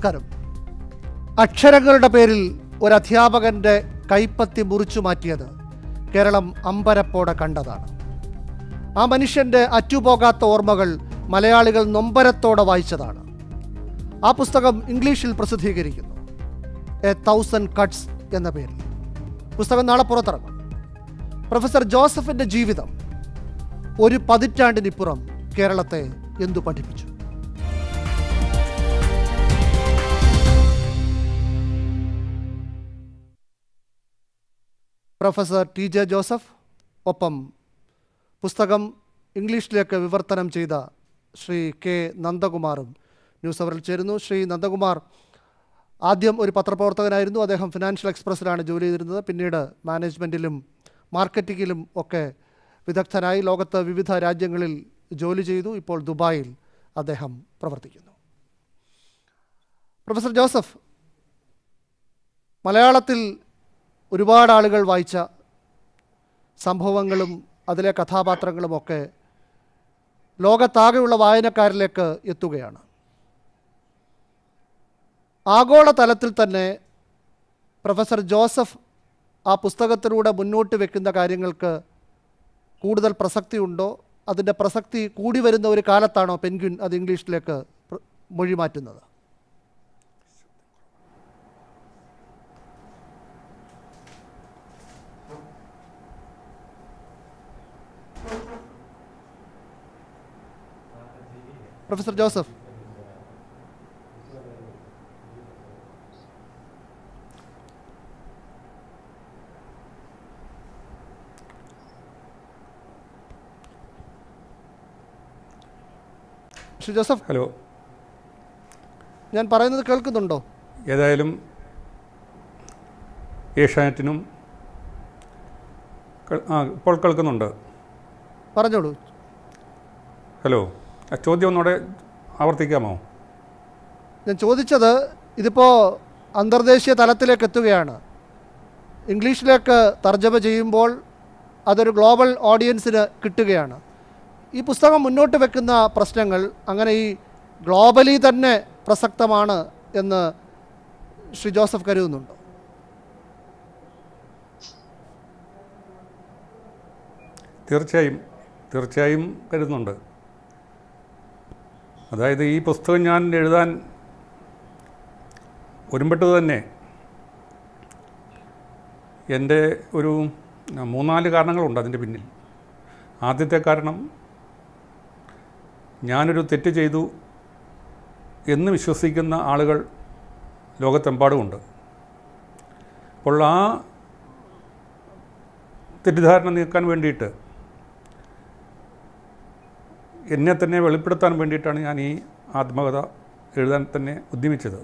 നമസ്കാരം അക്ഷരങ്ങളുടെ പേരിൽ ഒരു അധ്യാപകന്റെ കൈപ്പത്തി മുറിച്ചു മാറ്റിയത് കേരളം അമ്പരപ്പോടെ കണ്ടതാണ് ആ മനുഷ്യന്റെ അറ്റുപോകാത്ത ഓർമ്മകൾ മലയാളികൾ നൊമ്പരത്തോടെ വായിച്ചതാണ് ആ പുസ്തകം ഇംഗ്ലീഷിൽ പ്രസിദ്ധീകരിക്കുന്നു എ തൗസൻഡ് കട്ട്സ് എന്ന പേരിൽ പുസ്തകം നാളെ പുറത്തിറങ്ങും പ്രൊഫസർ ജോസഫിന്റെ ജീവിതം ഒരു പതിറ്റാണ്ടിനിപ്പുറം കേരളത്തെ എന്തു പഠിപ്പിച്ചു പ്രൊഫസർ ടി ജെ ജോസഫ് ഒപ്പം പുസ്തകം ഇംഗ്ലീഷിലേക്ക് വിവർത്തനം ചെയ്ത ശ്രീ കെ നന്ദകുമാറും ന്യൂസ് അവറിൽ ചേരുന്നു ശ്രീ നന്ദകുമാർ ആദ്യം ഒരു പത്രപ്രവർത്തകനായിരുന്നു അദ്ദേഹം ഫിനാൻഷ്യൽ എക്സ്പ്രസ്സിലാണ് ജോലി ചെയ്തിരുന്നത് പിന്നീട് മാനേജ്മെൻറ്റിലും മാർക്കറ്റിങ്ങിലും ഒക്കെ വിദഗ്ധനായി ലോകത്ത് വിവിധ രാജ്യങ്ങളിൽ ജോലി ചെയ്തു ഇപ്പോൾ ദുബായിൽ അദ്ദേഹം പ്രവർത്തിക്കുന്നു പ്രൊഫസർ ജോസഫ് മലയാളത്തിൽ ഒരുപാട് ആളുകൾ വായിച്ച സംഭവങ്ങളും അതിലെ കഥാപാത്രങ്ങളുമൊക്കെ ലോകത്താകെയുള്ള വായനക്കാരിലേക്ക് എത്തുകയാണ് ആഗോള തലത്തിൽ തന്നെ പ്രൊഫസർ ജോസഫ് ആ പുസ്തകത്തിലൂടെ മുന്നോട്ട് വെക്കുന്ന കാര്യങ്ങൾക്ക് കൂടുതൽ പ്രസക്തിയുണ്ടോ അതിൻ്റെ പ്രസക്തി കൂടി വരുന്ന ഒരു കാലത്താണോ പെൻഗ്വിൻ അത് ഇംഗ്ലീഷിലേക്ക് പ്ര- മൊഴി മാറ്റുന്നത് പ്രൊഫസർ ജോസഫ് ശ്രീ ജോസഫ് ഹലോ ഞാൻ പറയുന്നത് കേൾക്കുന്നുണ്ടോ ഏതായാലും ഏഷ്യാനെറ്റിനും കേൾ- ആ ഇപ്പോൾ കേൾക്കുന്നുണ്ട് പറഞ്ഞോളൂ ഹലോ ആ ചോദ്യം ഒന്നുകൂടെ ആവർത്തിക്കാമോ ഞാൻ ചോദിച്ചത് ഇതിപ്പോൾ അന്തർദേശീയ തലത്തിലേക്ക് എത്തുകയാണ് ഇംഗ്ലീഷിലേക്ക് തർജ്ജമ ചെയ്യുമ്പോൾ അതൊരു ഗ്ലോബൽ ഓഡിയൻസിന് കിട്ടുകയാണ് ഈ പുസ്തകം മുന്നോട്ട് വെക്കുന്ന പ്രശ്നങ്ങൾ അങ്ങനെ ഈ ഗ്ലോബലി തന്നെ പ്രസക്തമാണ് എന്ന് ശ്രീ ജോസഫ് കരുതുന്നുണ്ടോ തീർച്ചയായും തീർച്ചയായും കരുതുന്നുണ്ട് അതായത് ഈ പുസ്തകം ഞാൻ എഴുതാൻ ഒരുമ്പെട്ടത് തന്നെ എൻ്റെ ഒരു മൂന്നാല് കാരണങ്ങളുണ്ട് അതിൻ്റെ പിന്നിൽ ആദ്യത്തെ കാരണം ഞാനൊരു തെറ്റ് ചെയ്തു എന്ന് വിശ്വസിക്കുന്ന ആളുകൾ ലോകത്തെമ്പാടുമുണ്ട് അപ്പോൾ ആ തെറ്റിദ്ധാരണ നീക്കാൻ വേണ്ടിയിട്ട് എന്നെ തന്നെ വെളിപ്പെടുത്താൻ വേണ്ടിയിട്ടാണ് ഞാൻ ഈ ആത്മകഥ എഴുതാൻ തന്നെ ഉദ്യമിച്ചത്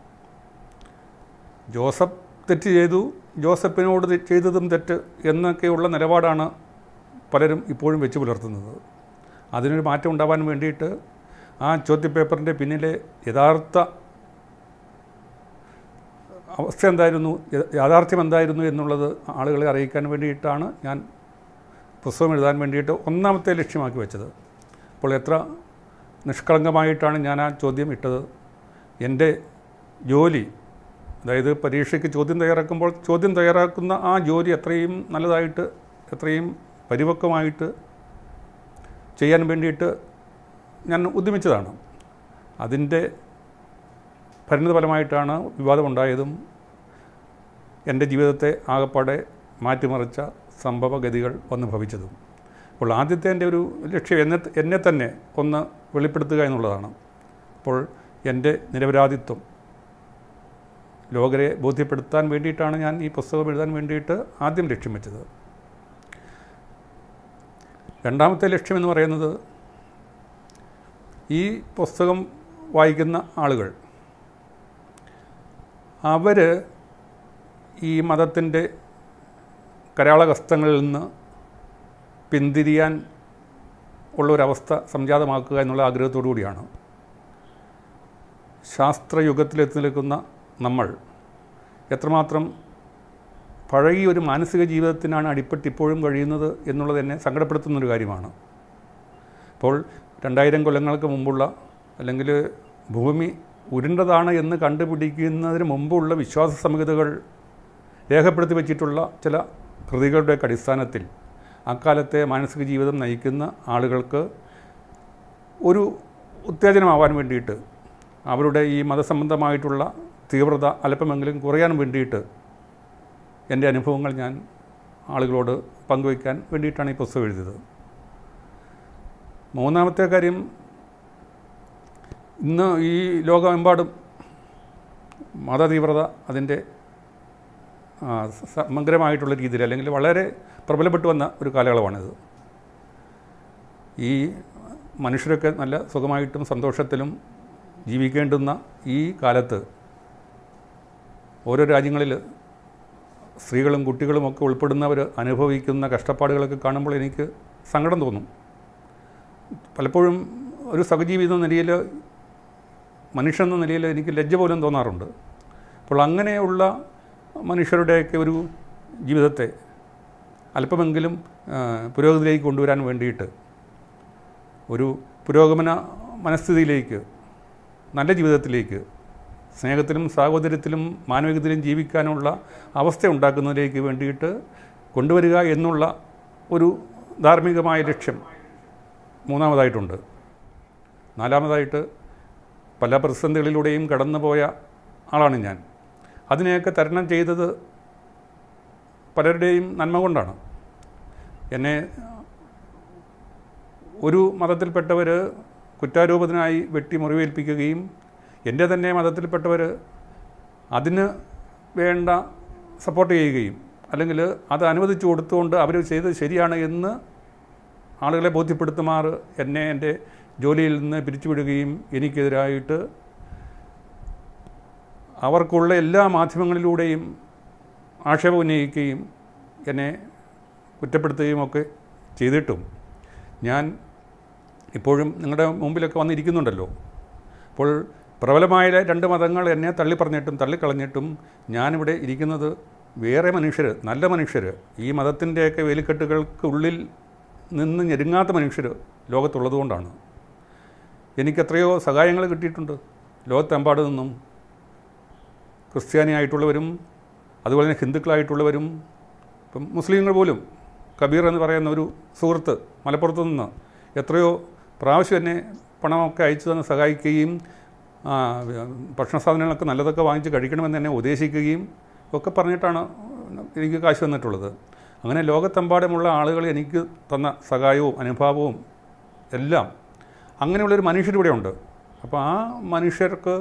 ജോസഫ് തെറ്റ് ചെയ്തു ജോസഫിനോട് തെ- ചെയ്തതും തെറ്റ് എന്നൊക്കെയുള്ള നിലപാടാണ് പലരും ഇപ്പോഴും വെച്ച് പുലർത്തുന്നത് അതിനൊരു മാറ്റം ഉണ്ടാവാൻ വേണ്ടിയിട്ട് ആ ചോദ്യപേപ്പറിൻ്റെ പിന്നിലെ യഥാർത്ഥ അവസ്ഥ എന്തായിരുന്നു യ- യാഥാർത്ഥ്യം എന്തായിരുന്നു എന്നുള്ളത് ആളുകളെ അറിയിക്കാൻ വേണ്ടിയിട്ടാണ് ഞാൻ പുസ്തകം എഴുതാൻ വേണ്ടിയിട്ട് ഒന്നാമത്തെ ലക്ഷ്യമാക്കി വെച്ചത് അപ്പോൾ എത്ര നിഷ്കളങ്കമായിട്ടാണ് ഞാൻ ആ ചോദ്യം ഇട്ടത് എൻ്റെ ജോലി അതായത് പരീക്ഷയ്ക്ക് ചോദ്യം തയ്യാറാക്കുമ്പോൾ ചോദ്യം തയ്യാറാക്കുന്ന ആ ജോലി എത്രയും നല്ലതായിട്ട് എത്രയും പരിപക്വമായിട്ട് ചെയ്യാൻ വേണ്ടിയിട്ട് ഞാൻ ഉദ്യമിച്ചതാണ് അതിൻ്റെ പരിണിതഫലമായിട്ടാണ് വിവാദമുണ്ടായതും എൻ്റെ ജീവിതത്തെ ആകപ്പാടെ മാറ്റിമറിച്ച സംഭവഗതികൾ വന്ന് ഭവിച്ചതും അപ്പോൾ ആദ്യത്തെ എൻ്റെ ഒരു ലക്ഷ്യം എന്നെ എന്നെ തന്നെ ഒന്ന് വെളിപ്പെടുത്തുക എന്നുള്ളതാണ് അപ്പോൾ എൻ്റെ നിരപരാധിത്വം ലോകരെ ബോധ്യപ്പെടുത്താൻ വേണ്ടിയിട്ടാണ് ഞാൻ ഈ പുസ്തകം എഴുതാൻ വേണ്ടിയിട്ട് ആദ്യം ലക്ഷ്യം വെച്ചത് രണ്ടാമത്തെ ലക്ഷ്യം എന്ന് പറയുന്നത് ഈ പുസ്തകം വായിക്കുന്ന ആളുകൾ അവർ ഈ മതത്തിൻ്റെ കരാളഹസ്തങ്ങളിൽ നിന്ന് പിന്തിരിയാൻ ഉള്ള ഒരവസ്ഥ സംജാതമാക്കുക എന്നുള്ള ആഗ്രഹത്തോടു കൂടിയാണ് ശാസ്ത്രയുഗത്തിലെത്തി നിൽക്കുന്ന നമ്മൾ എത്രമാത്രം പഴകിയ ഒരു മാനസിക ജീവിതത്തിനാണ് അടിപ്പെട്ട് ഇപ്പോഴും കഴിയുന്നത് എന്നുള്ളത് എന്നെ സങ്കടപ്പെടുത്തുന്നൊരു കാര്യമാണ് അപ്പോൾ രണ്ടായിരം കൊല്ലങ്ങൾക്ക് മുമ്പുള്ള അല്ലെങ്കിൽ ഭൂമി ഉരുണ്ടതാണ് എന്ന് കണ്ടുപിടിക്കുന്നതിന് മുമ്പുള്ള വിശ്വാസ സംഹിതകൾ രേഖപ്പെടുത്തി വച്ചിട്ടുള്ള ചില കൃതികളുടെയൊക്കെ അടിസ്ഥാനത്തിൽ അക്കാലത്തെ മാനസിക ജീവിതം നയിക്കുന്ന ആളുകൾക്ക് ഒരു ഉത്തേജനമാവാൻ വേണ്ടിയിട്ട് അവരുടെ ഈ മതസംബന്ധമായിട്ടുള്ള തീവ്രത അല്പമെങ്കിലും കുറയാൻ വേണ്ടിയിട്ട് എൻ്റെ അനുഭവങ്ങൾ ഞാൻ ആളുകളോട് പങ്കുവയ്ക്കാൻ വേണ്ടിയിട്ടാണ് ഈ പുസ്തകം എഴുതിയത് മൂന്നാമത്തെ കാര്യം ഇന്ന് ഈ ലോകമെമ്പാടും മതതീവ്രത അതിൻ്റെ ആ, സമഗ്രമായിട്ടുള്ള രീതിയിൽ അല്ലെങ്കിൽ വളരെ പ്രബലപ്പെട്ടു വന്ന ഒരു കാലയളവാണിത് ഈ മനുഷ്യരൊക്കെ നല്ല സുഖമായിട്ടും സന്തോഷത്തിലും ജീവിക്കേണ്ടുന്ന ഈ കാലത്ത് ഓരോ രാജ്യങ്ങളിൽ സ്ത്രീകളും കുട്ടികളും ഒക്കെ ഉൾപ്പെടുന്നവർ അനുഭവിക്കുന്ന കഷ്ടപ്പാടുകളൊക്കെ കാണുമ്പോൾ എനിക്ക് സങ്കടം തോന്നും പലപ്പോഴും ഒരു സഹജീവി എന്ന നിലയിൽ മനുഷ്യൻ എന്ന നിലയിൽ എനിക്ക് ലജ്ജ പോലും തോന്നാറുണ്ട് അപ്പോൾ അങ്ങനെയുള്ള മനുഷ്യരുടെയൊക്കെ ഒരു ജീവിതത്തെ അല്പമെങ്കിലും ആ, പുരോഗതിയിലേക്ക് കൊണ്ടുവരാൻ വേണ്ടിയിട്ട് ഒരു പുരോഗമന മനസ്ഥിതിയിലേക്ക് നല്ല ജീവിതത്തിലേക്ക് സ്നേഹത്തിലും സാഹോദര്യത്തിലും മാനവികതയിലും ജീവിക്കാനുള്ള അവസ്ഥ ഉണ്ടാക്കുന്നതിലേക്ക് വേണ്ടിയിട്ട് കൊണ്ടുവരിക എന്നുള്ള ഒരു ധാർമ്മികമായ ലക്ഷ്യം മൂന്നാമതായിട്ടുണ്ട് നാലാമതായിട്ട് പല പ്രതിസന്ധികളിലൂടെയും കടന്നുപോയ ആളാണ് ഞാൻ അതിനെയൊക്കെ തരണം ചെയ്തത് പലരുടെയും നന്മ കൊണ്ടാണ് എന്നെ ഒരു മതത്തിൽപ്പെട്ടവർ കുറ്റാരോപത്തിനായി വെട്ടി മുറിവേൽപ്പിക്കുകയും എൻ്റെ തന്നെ മതത്തിൽപ്പെട്ടവർ അതിന് വേണ്ട സപ്പോർട്ട് ചെയ്യുകയും അല്ലെങ്കിൽ അത് അനുവദിച്ചു കൊടുത്തുകൊണ്ട് അവർ ചെയ്തത് ശരിയാണ് എന്ന് ആളുകളെ ബോധ്യപ്പെടുത്തുമാറ് എന്നെ എൻ്റെ ജോലിയിൽ നിന്ന് പിരിച്ചുവിടുകയും എനിക്കെതിരായിട്ട് അവർക്കുള്ള എല്ലാ മാധ്യമങ്ങളിലൂടെയും ആക്ഷേപം ഉന്നയിക്കുകയും എന്നെ കുറ്റപ്പെടുത്തുകയും ഒക്കെ ചെയ്തിട്ടും ഞാൻ ഇപ്പോഴും നിങ്ങളുടെ മുമ്പിലൊക്കെ വന്നിരിക്കുന്നുണ്ടല്ലോ അപ്പോൾ പ്രബലമായ രണ്ട് മതങ്ങൾ എന്നെ തള്ളിപ്പറഞ്ഞിട്ടും തള്ളിക്കളഞ്ഞിട്ടും ഞാനിവിടെ ഇരിക്കുന്നത് വേറെ മനുഷ്യർ നല്ല മനുഷ്യർ ഈ മതത്തിൻ്റെയൊക്കെ വേലിക്കെട്ടുകൾക്ക് ഉള്ളിൽ നിന്ന് ഞെരുങ്ങാത്ത മനുഷ്യർ ലോകത്തുള്ളതുകൊണ്ടാണ് എനിക്ക് എത്രയോ സഹായങ്ങൾ കിട്ടിയിട്ടുണ്ട് ലോകത്തെമ്പാട് നിന്നും ക്രിസ്ത്യാനിയായിട്ടുള്ളവരും അതുപോലെ തന്നെ ഹിന്ദുക്കളായിട്ടുള്ളവരും ഇപ്പം മുസ്ലിങ്ങൾ പോലും കബീർ എന്ന് പറയുന്ന ഒരു സുഹൃത്ത് മലപ്പുറത്ത് നിന്ന് എത്രയോ പ്രാവശ്യം എന്നെ പണമൊക്കെ അയച്ചു തന്ന് സഹായിക്കുകയും ആ, ഭക്ഷണ സാധനങ്ങളൊക്കെ നല്ലതൊക്കെ വാങ്ങിച്ച് കഴിക്കണമെന്ന് എന്നെ ഉപദേശിക്കുകയും ഒക്കെ പറഞ്ഞിട്ടാണ് എനിക്ക് കാശ് തന്നിട്ടുള്ളത് അങ്ങനെ ലോകത്തെമ്പാടുമുള്ള ആളുകൾ എനിക്ക് തന്ന സഹായവും അനുഭാവവും എല്ലാം അങ്ങനെയുള്ളൊരു മനുഷ്യരിവിടെ ഉണ്ട് അപ്പോൾ ആ മനുഷ്യർക്ക്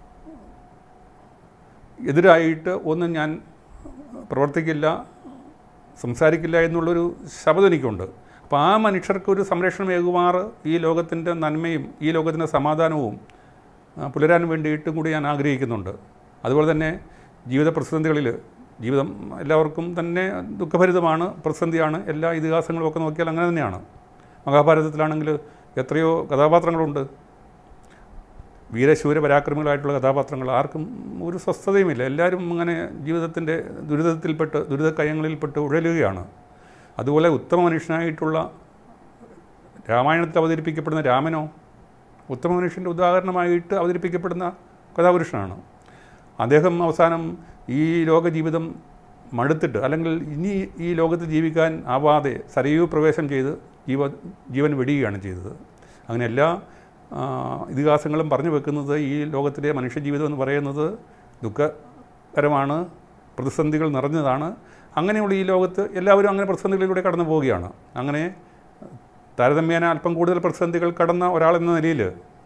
എതിരായിട്ട് ഒന്നും ഞാൻ പ്രവർത്തിക്കില്ല സംസാരിക്കില്ല എന്നുള്ളൊരു ശബ്ദം എനിക്കുണ്ട് അപ്പോൾ ആ മനുഷ്യർക്ക് ഒരു സംരക്ഷണമേകുമാറ് ഈ ലോകത്തിൻ്റെ നന്മയും ഈ ലോകത്തിൻ്റെ സമാധാനവും ആ, പുലരാൻ വേണ്ടിയിട്ടും കൂടി ഞാൻ ആഗ്രഹിക്കുന്നുണ്ട് അതുപോലെ തന്നെ ജീവിത പ്രതിസന്ധികളിൽ ജീവിതം എല്ലാവർക്കും തന്നെ ദുഃഖഭരിതമാണ് പ്രതിസന്ധിയാണ് എല്ലാ ഇതിഹാസങ്ങളും ഒക്കെ നോക്കിയാൽ അങ്ങനെ തന്നെയാണ് മഹാഭാരതത്തിലാണെങ്കിൽ എത്രയോ കഥാപാത്രങ്ങളുണ്ട് വീരശൂര പരാക്രമികളായിട്ടുള്ള കഥാപാത്രങ്ങൾ ആർക്കും ഒരു സ്വസ്ഥതയുമില്ല എല്ലാവരും അങ്ങനെ ജീവിതത്തിൻ്റെ ദുരിതത്തിൽപ്പെട്ട് ദുരിതക്കയങ്ങളിൽപ്പെട്ട് ഉഴലുകയാണ് അതുപോലെ ഉത്തമ മനുഷ്യനായിട്ടുള്ള രാമായണത്തിൽ അവതരിപ്പിക്കപ്പെടുന്ന രാമനോ ഉത്തമ മനുഷ്യൻ്റെ ഉദാഹരണമായിട്ട് അവതരിപ്പിക്കപ്പെടുന്ന കഥാപുരുഷനാണ് അദ്ദേഹം അവസാനം ഈ ലോക ജീവിതം മടുത്തിട്ട് അല്ലെങ്കിൽ ഇനി ഈ ലോകത്ത് ജീവിക്കാൻ ആവാതെ സരയൂ പ്രവേശം ചെയ്ത് ജീവ ജീവൻ വെടിയുകയാണ് ചെയ്തത് അങ്ങനെ എല്ലാ ആ, ഇതിഹാസങ്ങളും പറഞ്ഞു വെക്കുന്നത് ഈ ലോകത്തിലെ മനുഷ്യജീവിതം എന്ന് പറയുന്നത് ദുഃഖകരമാണ് പ്രതിസന്ധികൾ നിറഞ്ഞതാണ് അങ്ങനെയുള്ള ഈ ലോകത്ത് എല്ലാവരും അങ്ങനെ പ്രതിസന്ധികളിലൂടെ കടന്നു പോവുകയാണ് അങ്ങനെ താരതമ്യേന അല്പം കൂടുതൽ പ്രതിസന്ധികൾ കടന്ന ഒരാളെന്ന നിലയിൽ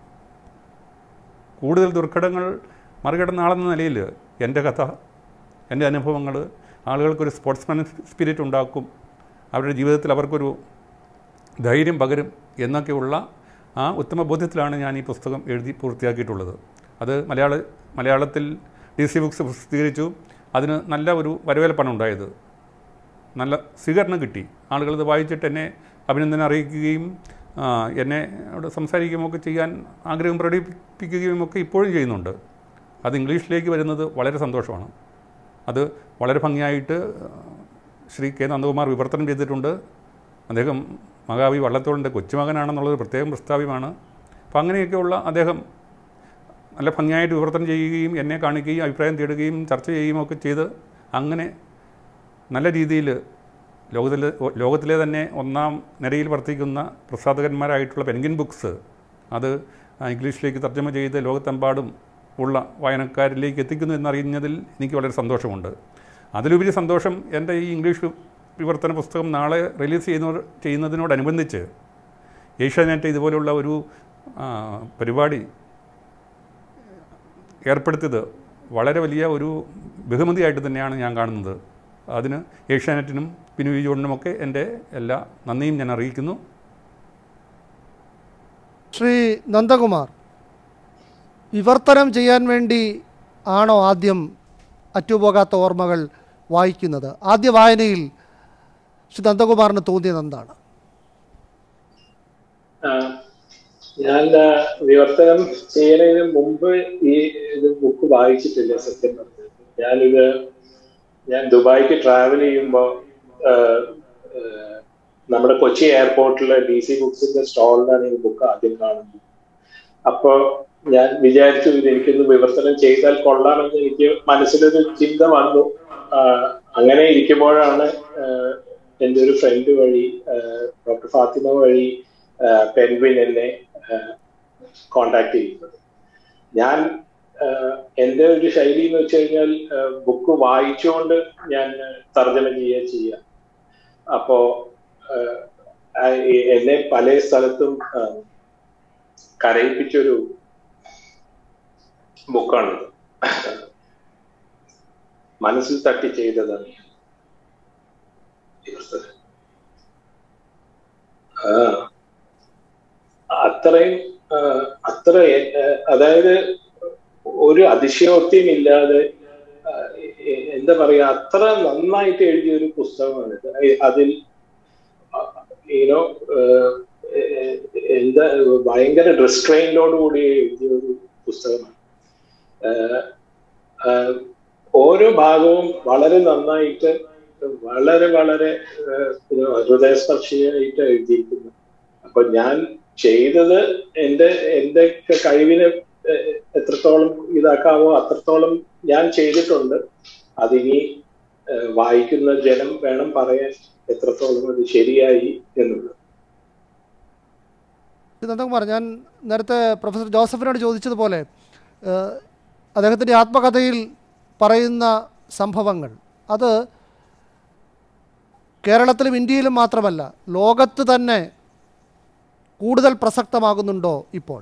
കൂടുതൽ ദുർഘടങ്ങൾ മറികടന്ന ആളെന്ന നിലയിൽ എൻ്റെ കഥ എൻ്റെ അനുഭവങ്ങൾ ആളുകൾക്കൊരു സ്പോർട്സ്മാൻ സ്പിരിറ്റ് ഉണ്ടാക്കും അവരുടെ ജീവിതത്തിൽ അവർക്കൊരു ധൈര്യം പകരും എന്നൊക്കെയുള്ള ആ ഉത്തമ ബോധ്യത്തിലാണ് ഞാൻ ഈ പുസ്തകം എഴുതി പൂർത്തിയാക്കിയിട്ടുള്ളത് അത് മലയാള മലയാളത്തിൽ ഡി സി ബുക്സ് പ്രസിദ്ധീകരിച്ചു അതിന് നല്ല ഒരു വരവേൽപ്പാണ് ഉണ്ടായത് നല്ല സ്വീകരണം കിട്ടി ആളുകളിത് വായിച്ചിട്ട് എന്നെ അഭിനന്ദനം അറിയിക്കുകയും ആ, എന്നെ അവിടെ സംസാരിക്കുകയും ഒക്കെ ചെയ്യാൻ ആഗ്രഹം പ്രകടിപ്പിക്കുകയും ഒക്കെ ഇപ്പോഴും ചെയ്യുന്നുണ്ട് അത് ഇംഗ്ലീഷിലേക്ക് വരുന്നത് വളരെ സന്തോഷമാണ് അത് വളരെ ഭംഗിയായിട്ട് ശ്രീ കെ നന്ദകുമാർ വിവർത്തനം ചെയ്തിട്ടുണ്ട് അദ്ദേഹം മഹാവി വള്ളത്തോളിൻ്റെ കൊച്ചുമകനാണെന്നുള്ളത് പ്രത്യേകം പ്രസ്താവ്യമാണ് അപ്പം അങ്ങനെയൊക്കെയുള്ള അദ്ദേഹം നല്ല ഭംഗിയായിട്ട് വിവർത്തനം ചെയ്യുകയും എന്നെ കാണിക്കുകയും അഭിപ്രായം തേടുകയും ചർച്ച ചെയ്യുകയും ഒക്കെ ചെയ്ത് അങ്ങനെ നല്ല രീതിയിൽ ലോകത്തിലെ ലോകത്തിലെ തന്നെ ഒന്നാം നിരയിൽ വർത്തിക്കുന്ന പ്രസാധകന്മാരായിട്ടുള്ള പെൻഗിൻ ബുക്സ് അത് ഇംഗ്ലീഷിലേക്ക് തർജ്ജമ ചെയ്ത് ലോകത്തെമ്പാടും ഉള്ള വായനക്കാരിലേക്ക് എത്തിക്കുന്നു എന്നറിയുന്നതിൽ എനിക്ക് വളരെ സന്തോഷമുണ്ട് അതിലുപരി സന്തോഷം എൻ്റെ ഈ ഇംഗ്ലീഷ് വിവർത്തന പുസ്തകം നാളെ റിലീസ് ചെയ്യുന്ന ചെയ്യുന്നതിനോടനുബന്ധിച്ച് ഏഷ്യാനെറ്റ് ഇതുപോലുള്ള ഒരു ആ, പരിപാടി ഏർപ്പെടുത്തിയത് വളരെ വലിയ ഒരു ബഹുമതിയായിട്ട് തന്നെയാണ് ഞാൻ കാണുന്നത് അതിന് ഏഷ്യാനെറ്റിനും പിനു വി ജോണിനുമൊക്കെ എൻ്റെ എല്ലാ നന്ദിയും ഞാൻ അറിയിക്കുന്നു ശ്രീ നന്ദകുമാർ വിവർത്തനം ചെയ്യാൻ വേണ്ടി ആണോ ആദ്യം അറ്റുപോകാത്ത ഓർമ്മകൾ വായിക്കുന്നത് ആദ്യ വായനയിൽ ശ്രീ നന്ദകുമാറിന് തോന്നിയത് എന്താണ് ആ, ഞാൻ ആ, വിവർത്തനം ചെയ്യുന്നതിന് മുമ്പ് ഈ ഇത് ബുക്ക് വായിച്ചിട്ടില്ല സത്യം പറഞ്ഞത് ഞാനിത് ഞാൻ ദുബായിക്ക് ട്രാവൽ ചെയ്യുമ്പോൾ നമ്മുടെ കൊച്ചി എയർപോർട്ടിലെ ഡി സി ബുക്സിന്റെ സ്റ്റാളിലാണ് ഈ ബുക്ക് ആദ്യം കാണുന്നത് അപ്പോ ഞാൻ വിചാരിച്ചു ഇത് എനിക്കൊന്ന് വിവർത്തനം ചെയ്താൽ കൊള്ളാമെന്ന് എനിക്ക് മനസ്സിലൊരു ചിന്ത വന്നു ആ, അങ്ങനെ ഇരിക്കുമ്പോഴാണ് ആ, എൻ്റെ ഒരു ഫ്രണ്ട് വഴി ഡോക്ടർ ഫാത്തിമ വഴി പെൻവിൻ എന്നെ കോണ്ടാക്ട് ചെയ്യുന്നത് ഞാൻ ആഹ് എൻ്റെ ഒരു ശൈലി എന്ന് വെച്ച് കഴിഞ്ഞാൽ ബുക്ക് വായിച്ചുകൊണ്ട് ഞാൻ തർജ്ജമ ചെയ്യുക ചെയ്യാം അപ്പോ ആഹ് ആ ഈ എന്നെ പല സ്ഥലത്തും ആഹ് കരയിപ്പിച്ചൊരു ബുക്കാണിത് മനസ്സിൽ തട്ടി ചെയ്തതാണ് ആ അത്രയും ആ, അത്ര ആ, അതായത് ഒരു അതിശയോക്തിയും ഇല്ലാതെ ആ, എ- എന്താ പറയാ അത്ര നന്നായിട്ട് എഴുതിയ ഒരു പുസ്തകമാണ് ഇത്. അ- അതിൽ യുനോ എന്താ ഭയങ്കര റിസ്ട്രെയിനോട് കൂടി എഴുതിയ ഒരു പുസ്തകമാണ് ആ, ആ, ഓരോ ഭാഗവും വളരെ നന്നായിട്ട് വളരെ വളരെ ആ, you know, ഹൃദയസ്പർശിയായിട്ട് എഴുതിയിരിക്കുന്നു അപ്പൊ ഞാൻ ചെയ്തത് എന്റെ എന്റെ കഴിവിനെ എ- എത്രത്തോളം ഇതാക്കാവോ അത്രത്തോളം ഞാൻ ചെയ്തിട്ടുണ്ട് അതിനി ഏഹ്, വായിക്കുന്ന ജനം വേണം പറയാൻ എത്രത്തോളം അത് ശരിയായി എന്നുള്ളത് ശ്രീ നന്ദകുമാർ ഞാൻ നേരത്തെ പ്രൊഫസർ ജോസഫിനോട് ചോദിച്ചതുപോലെ ഏഹ്, അദ്ദേഹത്തിൻ്റെ ആത്മകഥയിൽ പറയുന്ന സംഭവങ്ങൾ അത് കേരളത്തിലും ഇന്ത്യയിലും മാത്രമല്ല ലോകത്ത് തന്നെ കൂടുതൽ പ്രസക്തമാകുന്നുണ്ടോ ഇപ്പോൾ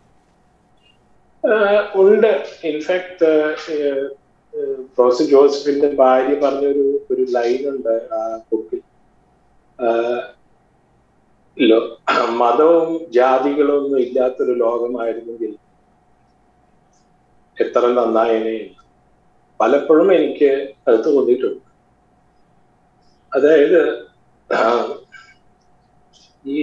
ആഹ് ഉണ്ട് ഇൻഫാക്ട് പ്രൊഫസർ ജോസഫിന്റെ ഭാര്യ പറഞ്ഞൊരു ഒരു ലൈൻ ഉണ്ട് ആ ബുക്കിൽ ലോ മതവും ജാതികളും ഒന്നും ഇല്ലാത്തൊരു ലോകമായിരുന്നെങ്കിൽ എത്ര നന്നായനെ പലപ്പോഴും എനിക്ക് അത് തോന്നിയിട്ടുണ്ട് അതായത് ആഹ്, ഈ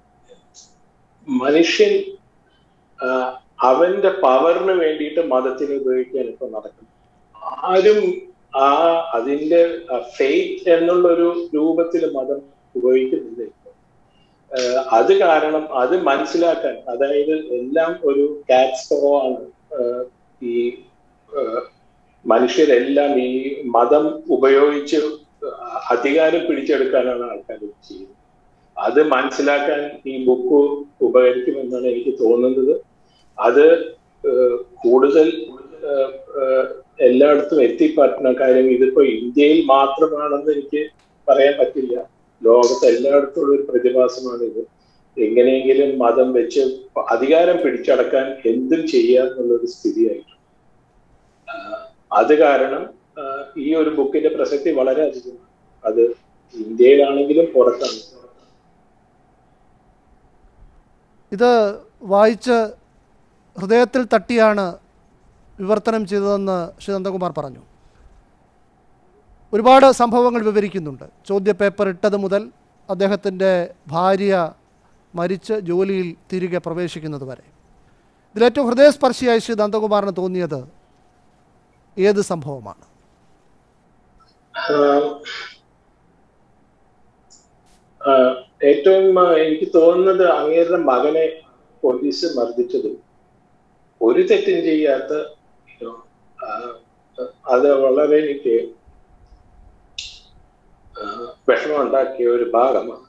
മനുഷ്യൻ ആഹ് അവന്റെ പവറിന് വേണ്ടിയിട്ട് മതത്തിനെ ഉപയോഗിക്കാൻ ഇപ്പൊ നടക്കുന്നു ആരും ആ അതിന്റെ ഫെയ്ത്ത് എന്നുള്ള ഒരു രൂപത്തിൽ മതം ഉപയോഗിക്കുന്നില്ല ഇപ്പൊ ആഹ് അത് കാരണം അത് മനസ്സിലാക്കാൻ അതായത് എല്ലാം ഒരു കാറ്റ്സ്കോ ആണ് ആഹ് ഈ ആഹ് മനുഷ്യരെല്ലാം ഈ മതം ഉപയോഗിച്ച് അധികാരം പിടിച്ചെടുക്കാനാണ് ആൾക്കാർ ചെയ്യുന്നത് അത് മനസ്സിലാക്കാൻ ഈ ബുക്ക് ഉപകരിക്കുമെന്നാണ് എനിക്ക് തോന്നുന്നത് അത് ഏഹ്, കൂടുതൽ ഏഹ്, ഏഹ്, എല്ലായിടത്തും എത്തിപ്പറ്റുന്ന കാര്യം ഇതിപ്പോ ഇന്ത്യയിൽ മാത്രമാണെന്ന് എനിക്ക് പറയാൻ പറ്റില്ല ലോകത്ത് എല്ലായിടത്തും ഉള്ള ഒരു പ്രതിഭാസമാണ് ഇത് എങ്ങനെയെങ്കിലും മതം വെച്ച് അധികാരം പിടിച്ചടക്കാൻ എന്തും ചെയ്യാം എന്നുള്ളൊരു സ്ഥിതിയായിട്ടുണ്ട് ആഹ്, അത് കാരണം ആഹ്, ഈ ഒരു ബുക്കിന്റെ പ്രസക്തി വളരെ അധികമാണ് അത് ഇന്ത്യയിലാണെങ്കിലും പുറത്താണെങ്കിലും ഇത് വായിച്ച് ഹൃദയത്തിൽ തട്ടിയാണ് വിവർത്തനം ചെയ്തതെന്ന് ശ്രീ നന്ദകുമാർ പറഞ്ഞു ഒരുപാട് സംഭവങ്ങൾ വിവരിക്കുന്നുണ്ട് ചോദ്യപേപ്പർ ഇട്ടത് മുതൽ അദ്ദേഹത്തിൻ്റെ ഭാര്യ മരിച്ച് ജോലിയിൽ തിരികെ പ്രവേശിക്കുന്നത് വരെ ഇതിലേറ്റവും ഹൃദയസ്പർശിയായി ശ്രീ നന്ദകുമാറിന് തോന്നിയത് ഏത് സംഭവമാണ് ആഹ് ആഹ് ഏറ്റവും ആഹ് എനിക്ക് തോന്നുന്നത് അങ്ങേരുടെ മകനെ പോലീസ് മർദ്ദിച്ചതും ഒരു തെറ്റും ചെയ്യാത്ത you know, ആ, അത് വളരെ എനിക്ക് ആ, വിഷമമുണ്ടാക്കിയ ഒരു ഭാഗമാണ്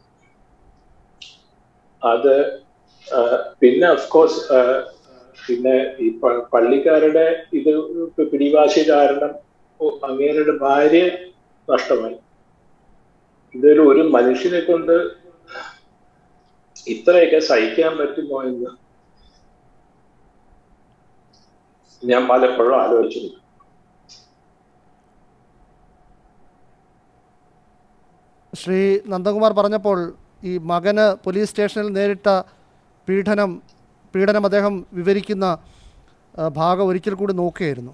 അത് ആ, പിന്നെ അഫ്കോഴ്സ് പിന്നെ ഈ പ- പള്ളിക്കാരുടെ ഇത് പിടിവാശി കാരണം ഒ- അങ്ങേരുടെ ഭാര്യ നഷ്ടമായി ഇതൊരു ഒരു മനുഷ്യനെ കൊണ്ട് ഇത്രയൊക്കെ സഹിക്കാൻ പറ്റുമോ എന്ന് ഞാൻ പലപ്പോഴും ആലോചിച്ചിട്ടുണ്ട് ശ്രീ നന്ദകുമാർ പറഞ്ഞപ്പോൾ ഈ മകന് പോലീസ് സ്റ്റേഷനിൽ നേരിട്ട പീഡനം പീഡനം അദ്ദേഹം വിവരിക്കുന്ന ആ, ഭാഗം ഒരിക്കൽ കൂടി നോക്കുകയായിരുന്നു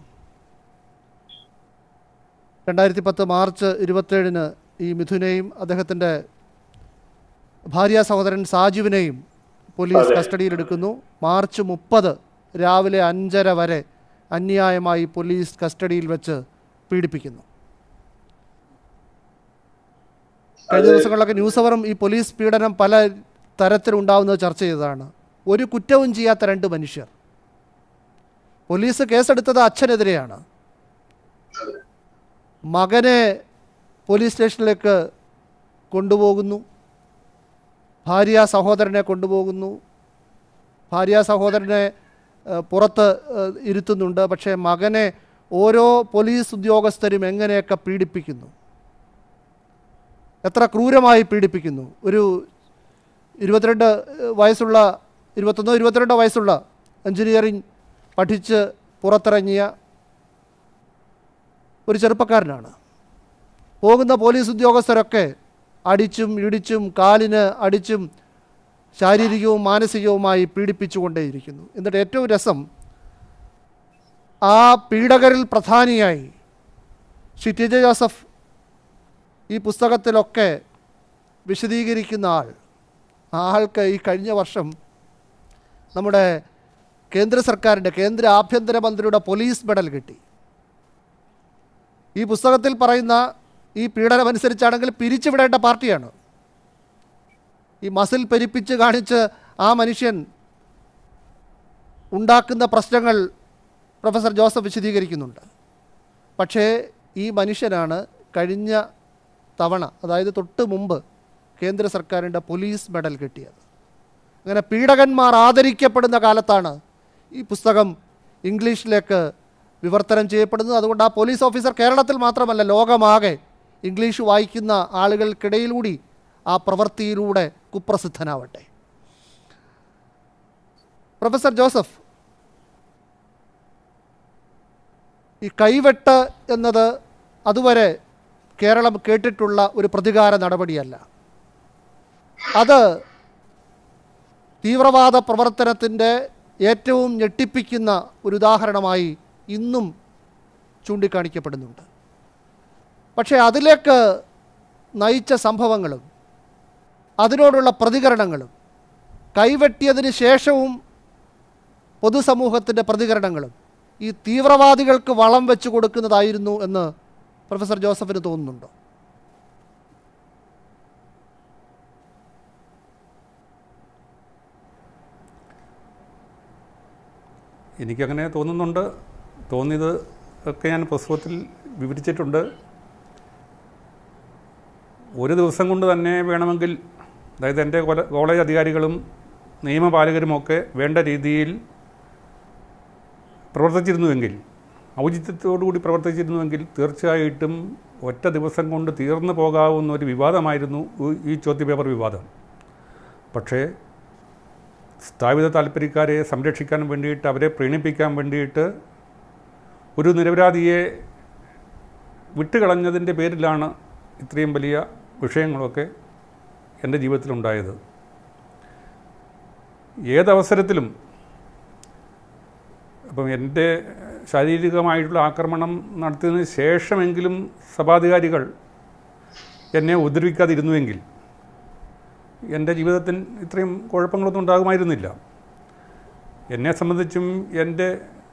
രണ്ടായിരത്തി പത്ത് മാർച്ച് ഇരുപത്തേഴിന് ഈ മിഥുനെയും അദ്ദേഹത്തിൻ്റെ ഭാര്യ സഹോദരൻ സാജുവിനെയും പോലീസ് അതെ. കസ്റ്റഡിയിലെടുക്കുന്നു മാർച്ച് മുപ്പത് രാവിലെ അഞ്ചര വരെ അന്യായമായി പോലീസ് കസ്റ്റഡിയിൽ വെച്ച് പീഡിപ്പിക്കുന്നു കഴിഞ്ഞ അത് ദിവസങ്ങളിലൊക്കെ ന്യൂസ് അവറും ഈ പോലീസ് പീഡനം പല തരത്തിലുണ്ടാവുന്നത് ചർച്ച ചെയ്തതാണ് ഒരു കുറ്റവും ചെയ്യാത്ത രണ്ട് മനുഷ്യർ പോലീസ് കേസെടുത്തത് അച്ഛനെതിരെയാണ് മകനെ പോലീസ് സ്റ്റേഷനിലേക്ക് കൊണ്ടുപോകുന്നു ഭാര്യ സഹോദരനെ കൊണ്ടുപോകുന്നു ഭാര്യ സഹോദരനെ ഏഹ്, പുറത്ത് ഏഹ്, ഇരുത്തുന്നുണ്ട് പക്ഷേ മകനെ ഓരോ പോലീസ് ഉദ്യോഗസ്ഥരും എങ്ങനെയൊക്കെ പീഡിപ്പിക്കുന്നു എത്ര ക്രൂരമായി പീഡിപ്പിക്കുന്നു ഒരു ഇരുപത്തിരണ്ട് ഏഹ്, വയസ്സുള്ള ഇരുപത്തൊന്നോ ഇരുപത്തിരണ്ടോ വയസ്സുള്ള എഞ്ചിനീയറിംഗ് പഠിച്ച് പുറത്തിറങ്ങിയ ഒരു ചെറുപ്പക്കാരനാണ് പോകുന്ന പോലീസ് ഉദ്യോഗസ്ഥരൊക്കെ അടിച്ചും ഇടിച്ചും കാലിന് അടിച്ചും ശാരീരികവും മാനസികവുമായി പീഡിപ്പിച്ചുകൊണ്ടേയിരിക്കുന്നു എന്നിട്ട് ഏറ്റവും രസം ആ പീഡകരിൽ പ്രധാനിയായി ശ്രീ ടി ജെ ജോസഫ് ഈ പുസ്തകത്തിലൊക്കെ വിശദീകരിക്കുന്ന ആൾ ആ ആൾക്ക് ഈ കഴിഞ്ഞ വർഷം നമ്മുടെ കേന്ദ്ര സർക്കാരിൻ്റെ കേന്ദ്ര ആഭ്യന്തരമന്ത്രിയുടെ പോലീസ് മെഡൽ കിട്ടി ഈ പുസ്തകത്തിൽ പറയുന്ന ഈ പീഡനം അനുസരിച്ചാണെങ്കിൽ പിരിച്ചുവിടേണ്ട പാർട്ടിയാണ് ഈ മസിൽ പെരിപ്പിച്ച് കാണിച്ച് ആ മനുഷ്യൻ ഉണ്ടാക്കുന്ന പ്രശ്നങ്ങൾ പ്രൊഫസർ ജോസഫ് വിശദീകരിക്കുന്നുണ്ട് പക്ഷേ ഈ മനുഷ്യനാണ് കഴിഞ്ഞ തവണ അതായത് തൊട്ട് മുമ്പ് കേന്ദ്ര സർക്കാരിൻ്റെ പോലീസ് മെഡൽ കിട്ടിയത് അങ്ങനെ പീഡകന്മാർ ആദരിക്കപ്പെടുന്ന കാലത്താണ് ഈ പുസ്തകം ഇംഗ്ലീഷിലേക്ക് വിവർത്തനം ചെയ്യപ്പെടുന്നത് അതുകൊണ്ട് ആ പോലീസ് ഓഫീസർ കേരളത്തിൽ മാത്രമല്ല ലോകമാകെ ഇംഗ്ലീഷ് വായിക്കുന്ന ആളുകൾക്കിടയിലൂടി ആ പ്രവൃത്തിയിലൂടെ കുപ്രസിദ്ധനാവട്ടെ പ്രൊഫസർ ജോസഫ് ഈ കൈവെട്ട് എന്നത് അതുവരെ കേരളം കേട്ടിട്ടുള്ള ഒരു പ്രതികാര നടപടിയല്ല അത് തീവ്രവാദ പ്രവർത്തനത്തിൻ്റെ ഏറ്റവും ഞെട്ടിപ്പിക്കുന്ന ഒരു ഉദാഹരണമായി ഇന്നും ചൂണ്ടിക്കാണിക്കപ്പെടുന്നുണ്ട് പക്ഷേ അതിലേക്ക് നയിച്ച സംഭവങ്ങളും അതിനോടുള്ള പ്രതികരണങ്ങളും കൈവെട്ടിയതിന് ശേഷവും പൊതുസമൂഹത്തിൻ്റെ പ്രതികരണങ്ങളും ഈ തീവ്രവാദികൾക്ക് വളം വെച്ച് കൊടുക്കുന്നതായിരുന്നു എന്ന് പ്രൊഫസർ ജോസഫിന് തോന്നുന്നുണ്ടോ എനിക്കങ്ങനെ തോന്നുന്നുണ്ട് തോന്നിയത് ഒക്കെ ഞാൻ പുസ്തകത്തിൽ വിവരിച്ചിട്ടുണ്ട് ഒരു ദിവസം കൊണ്ട് തന്നെ വേണമെങ്കിൽ അതായത് എൻ്റെ കോല- കോളേജ് അധികാരികളും നിയമപാലകരുമൊക്കെ വേണ്ട രീതിയിൽ പ്രവർത്തിച്ചിരുന്നുവെങ്കിൽ ഔചിത്യത്തോടുകൂടി പ്രവർത്തിച്ചിരുന്നുവെങ്കിൽ തീർച്ചയായിട്ടും ഒറ്റ ദിവസം കൊണ്ട് തീർന്നു പോകാവുന്ന ഒരു വിവാദമായിരുന്നു ഈ- ഈ ചോദ്യപേപ്പർ വിവാദം പക്ഷേ സ്ഥാപിത താല്പര്യക്കാരെ സംരക്ഷിക്കാൻ വേണ്ടിയിട്ട് അവരെ പ്രീണിപ്പിക്കാൻ വേണ്ടിയിട്ട് ഒരു നിരപരാധിയെ വിട്ടുകളഞ്ഞതിൻ്റെ പേരിലാണ് ഇത്രയും വലിയ വിഷയങ്ങളൊക്കെ എൻ്റെ ജീവിതത്തിലുണ്ടായത് ഏതവസരത്തിലും അപ്പം എൻ്റെ ശാരീരികമായിട്ടുള്ള ആക്രമണം നടത്തിയതിന് ശേഷമെങ്കിലും സഭാധികാരികൾ എന്നെ ഉപദ്രവിക്കാതിരുന്നുവെങ്കിൽ എൻ്റെ ജീവിതത്തിൽ ഇത്രയും കുഴപ്പങ്ങളൊന്നും ഉണ്ടാകുമായിരുന്നില്ല എന്നെ സംബന്ധിച്ചും എൻ്റെ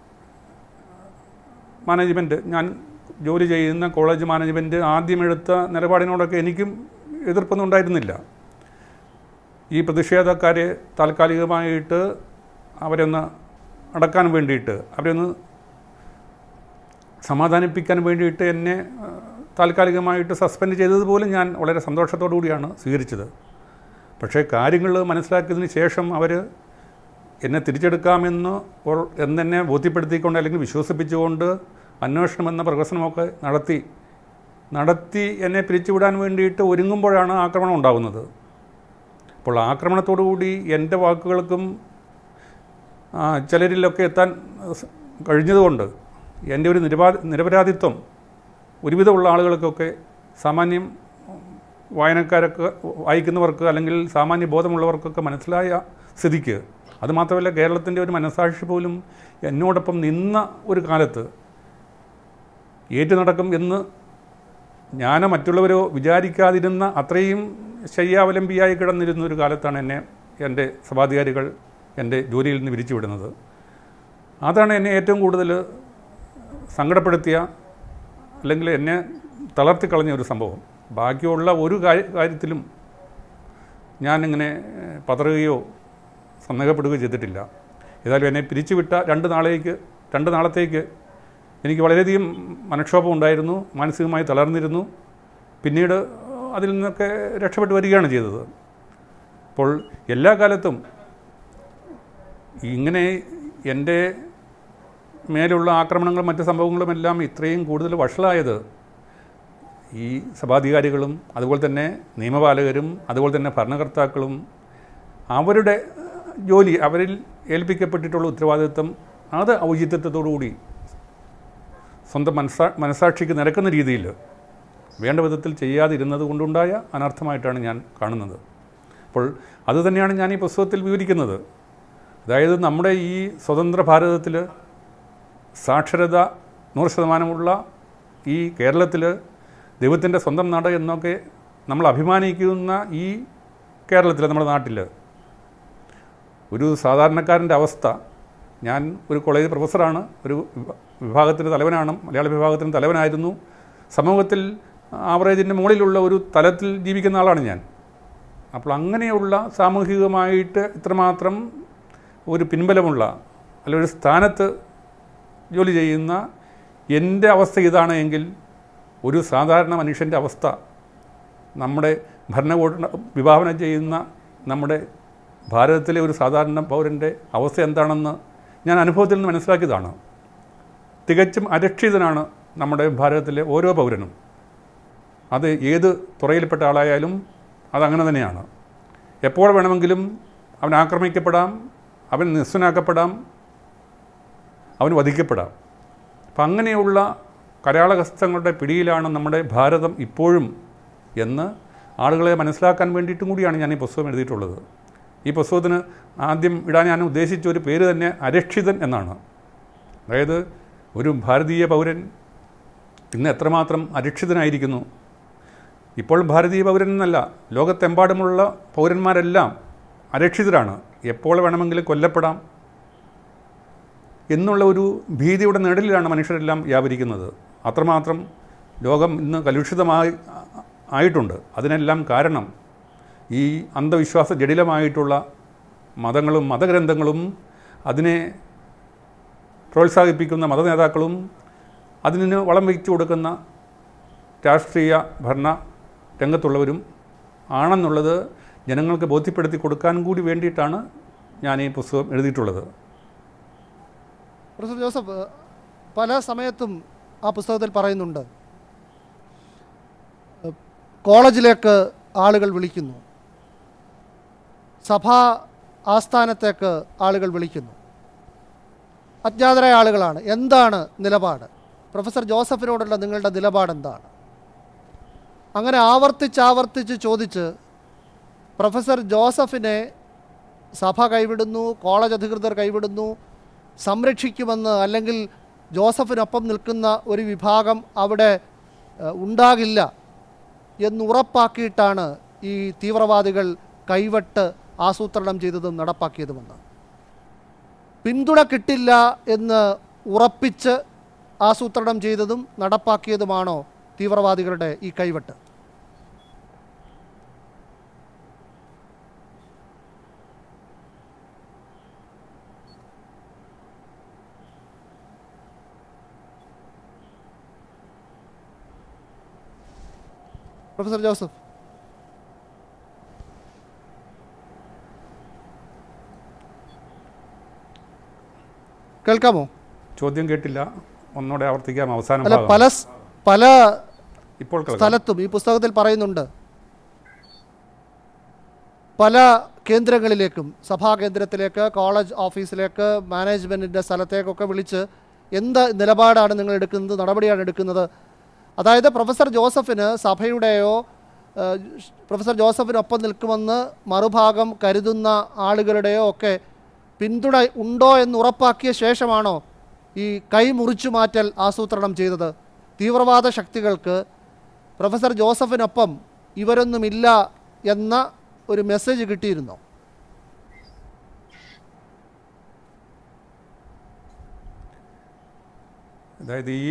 മാനേജ്മെൻറ്റ് ഞാൻ ജോലി ചെയ്യുന്ന കോളേജ് മാനേജ്മെൻറ്റ് ആദ്യം എടുത്ത നിലപാടിനോടൊക്കെ എനിക്കും എതിർപ്പൊന്നും ഉണ്ടായിരുന്നില്ല ഈ പ്രതിഷേധക്കാരെ താൽക്കാലികമായിട്ട് അവരൊന്ന് അടക്കാൻ വേണ്ടിയിട്ട് അവരെ ഒന്ന് സമാധാനിപ്പിക്കാൻ വേണ്ടിയിട്ട് എന്നെ ആ, താൽക്കാലികമായിട്ട് സസ്പെൻഡ് ചെയ്തതുപോലും ഞാൻ വളരെ സന്തോഷത്തോടു കൂടിയാണ് സ്വീകരിച്ചത് പക്ഷേ കാര്യങ്ങൾ മനസ്സിലാക്കിയതിന് ശേഷം അവർ എന്നെ തിരിച്ചെടുക്കാമെന്ന് ഓർ- എന്നെന്നെ ബോധ്യപ്പെടുത്തിക്കൊണ്ട് അല്ലെങ്കിൽ വിശ്വസിപ്പിച്ചുകൊണ്ട് അന്വേഷണം എന്ന പ്രകസനമൊക്കെ നടത്തി നടത്തി എന്നെ പിരിച്ചുവിടാൻ വേണ്ടിയിട്ട് ഒരുങ്ങുമ്പോഴാണ് ആക്രമണം ഉണ്ടാകുന്നത് അപ്പോൾ ആക്രമണത്തോടുകൂടി എൻ്റെ വാക്കുകൾക്കും ആ, ചിലരിലൊക്കെ എത്താൻ സ് കഴിഞ്ഞതുകൊണ്ട് എൻ്റെ ഒരു നിരപാ നിരപരാധിത്വം ഒരുവിധമുള്ള ആളുകൾക്കൊക്കെ സാമാന്യം വായനക്കാരൊക്കെ വായിക്കുന്നവർക്ക് അല്ലെങ്കിൽ സാമാന്യ ബോധമുള്ളവർക്കൊക്കെ മനസ്സിലായ സ്ഥിതിക്ക് അതുമാത്രമല്ല കേരളത്തിൻ്റെ ഒരു മനസാക്ഷി പോലും എന്നോടൊപ്പം നിന്ന ഒരു കാലത്ത് ഏറ്റു നടക്കും എന്ന് ഞാനോ മറ്റുള്ളവരോ വിചാരിക്കാതിരുന്ന അത്രയും ശയ്യാവലംബിയായി കിടന്നിരുന്ന ഒരു കാലത്താണ് എന്നെ എൻ്റെ സഭാധികാരികൾ എൻ്റെ ജോലിയിൽ നിന്ന് പിരിച്ചുവിടുന്നത് അതാണ് എന്നെ ഏറ്റവും കൂടുതൽ സങ്കടപ്പെടുത്തിയ അല്ലെങ്കിൽ എന്നെ തളർത്തിക്കളഞ്ഞ ഒരു സംഭവം ബാക്കിയുള്ള ഒരു കാര്യ- കാര്യത്തിലും ഞാനിങ്ങനെ ഏഹ്, പതറുകയോ സന്ദേഹപ്പെടുകയോ ചെയ്തിട്ടില്ല ഏതായാലും എന്നെ പിരിച്ചുവിട്ട രണ്ട് നാളേക്ക് രണ്ട് നാളത്തേക്ക് എനിക്ക് വളരെയധികം മനക്ഷോഭം ഉണ്ടായിരുന്നു മാനസികമായി തളർന്നിരുന്നു പിന്നീട് അതിൽ നിന്നൊക്കെ രക്ഷപ്പെട്ടു വരികയാണ് ചെയ്തത് അപ്പോൾ എല്ലാ കാലത്തും ഇങ്ങനെ എൻ്റെ മേലുള്ള ആക്രമണങ്ങളും മറ്റ് സംഭവങ്ങളുമെല്ലാം ഇത്രയും കൂടുതൽ വഷളായത് ഈ സഭാധികാരികളും അതുപോലെ തന്നെ നിയമപാലകരും അതുപോലെ തന്നെ ഭരണകർത്താക്കളും അവരുടെ ജോലി അവരിൽ ഏൽപ്പിക്കപ്പെട്ടിട്ടുള്ള ഉത്തരവാദിത്വം അത് ഔചിത്യത്തോടുകൂടി സ്വന്തം മനസ്സാ മനസാക്ഷിക്ക് നിരക്കുന്ന രീതിയിൽ വേണ്ട വിധത്തിൽ ചെയ്യാതിരുന്നത് കൊണ്ടുണ്ടായ അനർത്ഥമായിട്ടാണ് ഞാൻ കാണുന്നത് അപ്പോൾ അതുതന്നെയാണ് ഞാൻ ഈ പുസ്തകത്തിൽ വിവരിക്കുന്നത് അതായത് നമ്മുടെ ഈ സ്വതന്ത്ര ഭാരതത്തിൽ സാക്ഷരത നൂറ് ശതമാനമുള്ള ഈ കേരളത്തിൽ ദൈവത്തിൻ്റെ സ്വന്തം നാട് എന്നൊക്കെ നമ്മൾ അഭിമാനിക്കുന്ന ഈ കേരളത്തിൽ നമ്മുടെ നാട്ടിൽ ഒരു സാധാരണക്കാരൻ്റെ അവസ്ഥ ഞാൻ ഒരു കോളേജ് പ്രൊഫസറാണ് ഒരു വിഭ- വിഭാഗത്തിൻ്റെ തലവനാണ് മലയാള വിഭാഗത്തിൻ്റെ തലവനായിരുന്നു സമൂഹത്തിൽ ആവറേജിൻ്റെ മുകളിലുള്ള ഒരു തലത്തിൽ ജീവിക്കുന്ന ആളാണ് ഞാൻ അപ്പോൾ അങ്ങനെയുള്ള സാമൂഹികമായിട്ട് ഇത്രമാത്രം ഒരു പിൻബലമുള്ള അല്ല ഒരു സ്ഥാനത്ത് ജോലി ചെയ്യുന്ന എൻ്റെ അവസ്ഥ ഇതാണ് എങ്കിൽ ഒരു സാധാരണ മനുഷ്യൻ്റെ അവസ്ഥ നമ്മുടെ ഭരണകൂട വിഭാവനം ചെയ്യുന്ന നമ്മുടെ ഭാരതത്തിലെ ഒരു സാധാരണ പൗരൻ്റെ അവസ്ഥ എന്താണെന്ന് ഞാൻ അനുഭവത്തിൽ നിന്ന് മനസ്സിലാക്കിയതാണ് തികച്ചും അരക്ഷിതനാണ് നമ്മുടെ ഭാരതത്തിലെ ഓരോ പൗരനും അത് ഏത് തുറയിൽപ്പെട്ട ആളായാലും അതങ്ങനെ തന്നെയാണ് എപ്പോൾ വേണമെങ്കിലും അവൻ ആക്രമിക്കപ്പെടാം അവൻ നിസ്സനാക്കപ്പെടാം അവൻ വധിക്കപ്പെടാം അപ്പം അങ്ങനെയുള്ള കരാളഹസ്തങ്ങളുടെ പിടിയിലാണ് നമ്മുടെ ഭാരതം ഇപ്പോഴും എന്ന് ആളുകളെ മനസ്സിലാക്കാൻ വേണ്ടിയിട്ടും കൂടിയാണ് ഞാൻ ഈ പുസ്തകം എഴുതിയിട്ടുള്ളത് ഈ പുസ്തകത്തിന് ആദ്യം ഇടാൻ ഞാൻ ഉദ്ദേശിച്ച ഒരു പേര് തന്നെ അരക്ഷിതൻ എന്നാണ് അതായത് ഒരു ഭാരതീയ പൗരൻ ഇന്ന് എത്രമാത്രം അരക്ഷിതനായിരിക്കുന്നു ഇപ്പോൾ ഭാരതീയ പൗരൻ എന്നല്ല ലോകത്തെമ്പാടുമുള്ള പൗരന്മാരെല്ലാം അരക്ഷിതരാണ് എപ്പോൾ വേണമെങ്കിലും കൊല്ലപ്പെടാം എന്നുള്ള ഒരു ഭീതിയുടെ നിഴലിലാണ് മനുഷ്യരെല്ലാം വ്യാപരിക്കുന്നത് അത്രമാത്രം ലോകം ഇന്ന് കലുഷിതമായി ആയിട്ടുണ്ട് അതിനെല്ലാം കാരണം ഈ അന്ധവിശ്വാസ ജടിലമായിട്ടുള്ള മതങ്ങളും മതഗ്രന്ഥങ്ങളും അതിനെ പ്രോത്സാഹിപ്പിക്കുന്ന മതനേതാക്കളും അതിന് വളം വയ്ച്ചു കൊടുക്കുന്ന രാഷ്ട്രീയ ഭരണ രംഗത്തുള്ളവരും ആണെന്നുള്ളത് ജനങ്ങൾക്ക് ബോധ്യപ്പെടുത്തി കൊടുക്കാൻ കൂടി വേണ്ടിയിട്ടാണ് ഞാൻ ഈ പുസ്തകം എഴുതിയിട്ടുള്ളത് പ്രൊഫസർ ജോസഫ് പല സമയത്തും ആ പുസ്തകത്തിൽ പറയുന്നുണ്ട് ഏഹ്, കോളേജിലേക്ക് ആളുകൾ വിളിക്കുന്നു സഭാ ആസ്ഥാനത്തേക്ക് ആളുകൾ വിളിക്കുന്നു അജ്ഞാതരായ ആളുകളാണ് എന്താണ് നിലപാട് പ്രൊഫസർ ജോസഫിനോടുള്ള നിങ്ങളുടെ നിലപാട് എന്താണ് അങ്ങനെ ആവർത്തിച്ച് ആവർത്തിച്ച് ചോദിച്ച് പ്രൊഫസർ ജോസഫിനെ സഭ കൈവിടുന്നു കോളേജ് അധികൃതർ കൈവിടുന്നു സംരക്ഷിക്കുമെന്ന് അല്ലെങ്കിൽ ജോസഫിനൊപ്പം നിൽക്കുന്ന ഒരു വിഭാഗം അവിടെ ഏഹ്, ഉണ്ടാകില്ല എന്നുറപ്പാക്കിയിട്ടാണ് ഈ തീവ്രവാദികൾ കൈവട്ട് ആസൂത്രണം ചെയ്തതും നടപ്പാക്കിയതുമെന്ന് പിന്തുണ കിട്ടില്ല എന്ന് ഉറപ്പിച്ച് ആസൂത്രണം ചെയ്തതും നടപ്പാക്കിയതുമാണോ തീവ്രവാദികളുടെ ഈ കൈവട്ട് പ്രൊഫസർ ജോസഫ് കേൾക്കാമോ ചോദ്യം കേട്ടില്ല ഒന്നുകൂടെ ആവർത്തിക്കാം അവസാനം അല്ല ഭാഗം. പല സ്- പല ഇപ്പോൾ കേൾക്കാം. സ്ഥലത്തും ഈ പുസ്തകത്തിൽ പറയുന്നുണ്ട് പല കേന്ദ്രങ്ങളിലേക്കും സഭാ കേന്ദ്രത്തിലേക്ക് കോളേജ് ഓഫീസിലേക്ക് മാനേജ്മെൻറ്റിൻ്റെ സ്ഥലത്തേക്കൊക്കെ വിളിച്ച് എന്ത് നിലപാടാണ് നിങ്ങൾ എടുക്കുന്നത് നടപടിയാണ് എടുക്കുന്നത് അതായത് പ്രൊഫസർ ജോസഫിന് സഭയുടെയോ ഏഹ്, പ്രൊഫസർ ജോസഫിനൊപ്പം നിൽക്കുമെന്ന് മറുഭാഗം കരുതുന്ന ആളുകളുടെയോ ഒക്കെ പിന്തുണ ഉണ്ടോ എന്ന് ഉറപ്പാക്കിയ ശേഷമാണോ ഈ കൈ മുറിച്ചു മാറ്റൽ ആസൂത്രണം ചെയ്തത് തീവ്രവാദ ശക്തികൾക്ക് പ്രൊഫസർ ജോസഫിനൊപ്പം ഇവരൊന്നുമില്ല എന്ന ഒരു മെസ്സേജ് കിട്ടിയിരുന്നോ അതായത് ഈ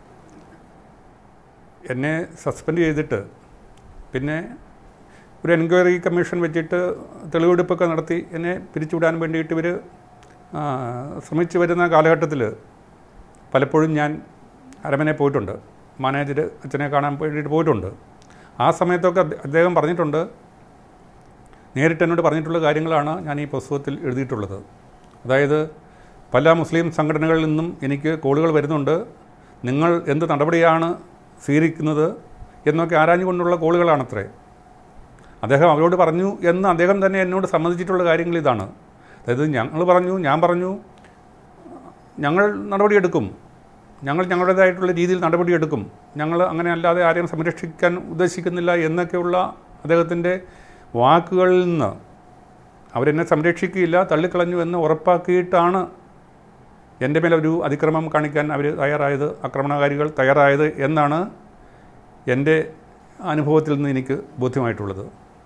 എന്നെ സസ്പെൻഡ് ചെയ്തിട്ട് പിന്നെ ഒരു എൻക്വയറി കമ്മീഷൻ വെച്ചിട്ട് തെളിവെടുപ്പൊക്കെ നടത്തി എന്നെ പിരിച്ചുവിടാൻ വേണ്ടിയിട്ട് ഇവർ ശ്രമിച്ചു വരുന്ന കാലഘട്ടത്തിൽ പലപ്പോഴും ഞാൻ അരമനെ പോയിട്ടുണ്ട് മാനേജർ അച്ഛനെ കാണാൻ വേണ്ടിയിട്ട് പോയിട്ടുണ്ട് ആ സമയത്തൊക്കെ അദ്ദേഹ- അദ്ദേഹം പറഞ്ഞിട്ടുണ്ട് നേരിട്ട് എന്നോട് പറഞ്ഞിട്ടുള്ള കാര്യങ്ങളാണ് ഞാൻ ഈ പുസ്തകത്തിൽ എഴുതിയിട്ടുള്ളത് അതായത് പല മുസ്ലിം സംഘടനകളിൽ നിന്നും എനിക്ക് കോളുകൾ വരുന്നുണ്ട് നിങ്ങൾ എന്ത് നടപടിയാണ് സ്വീകരിക്കുന്നത് എന്നൊക്കെ ആരാഞ്ഞുകൊണ്ടുള്ള കോളുകളാണത്രേ അദ്ദേഹം അവരോട് പറഞ്ഞു എന്ന് അദ്ദേഹം തന്നെ എന്നോട് സമ്മതിച്ചിട്ടുള്ള കാര്യങ്ങൾ ഇതാണ് അതായത് ഞങ്ങൾ പറഞ്ഞു ഞാൻ പറഞ്ഞു ഞങ്ങൾ നടപടിയെടുക്കും ഞങ്ങൾ ഞങ്ങളുടേതായിട്ടുള്ള രീതിയിൽ നടപടിയെടുക്കും ഞങ്ങൾ അങ്ങനെ അല്ലാതെ ആരെയും സംരക്ഷിക്കാൻ ഉദ്ദേശിക്കുന്നില്ല എന്നൊക്കെയുള്ള അദ്ദേഹത്തിൻ്റെ വാക്കുകളിൽ നിന്ന് അവരെന്നെ സംരക്ഷിക്കുകയില്ല തള്ളിക്കളഞ്ഞു എന്ന് ഉറപ്പാക്കിയിട്ടാണ് എൻ്റെ മേലെ ഒരു അതിക്രമം കാണിക്കാൻ അവർ തയ്യാറായത് ആക്രമണകാരികൾ തയ്യാറായത് എന്നാണ് എൻ്റെ അനുഭവത്തിൽ നിന്ന് എനിക്ക് ബോധ്യമായിട്ടുള്ളത്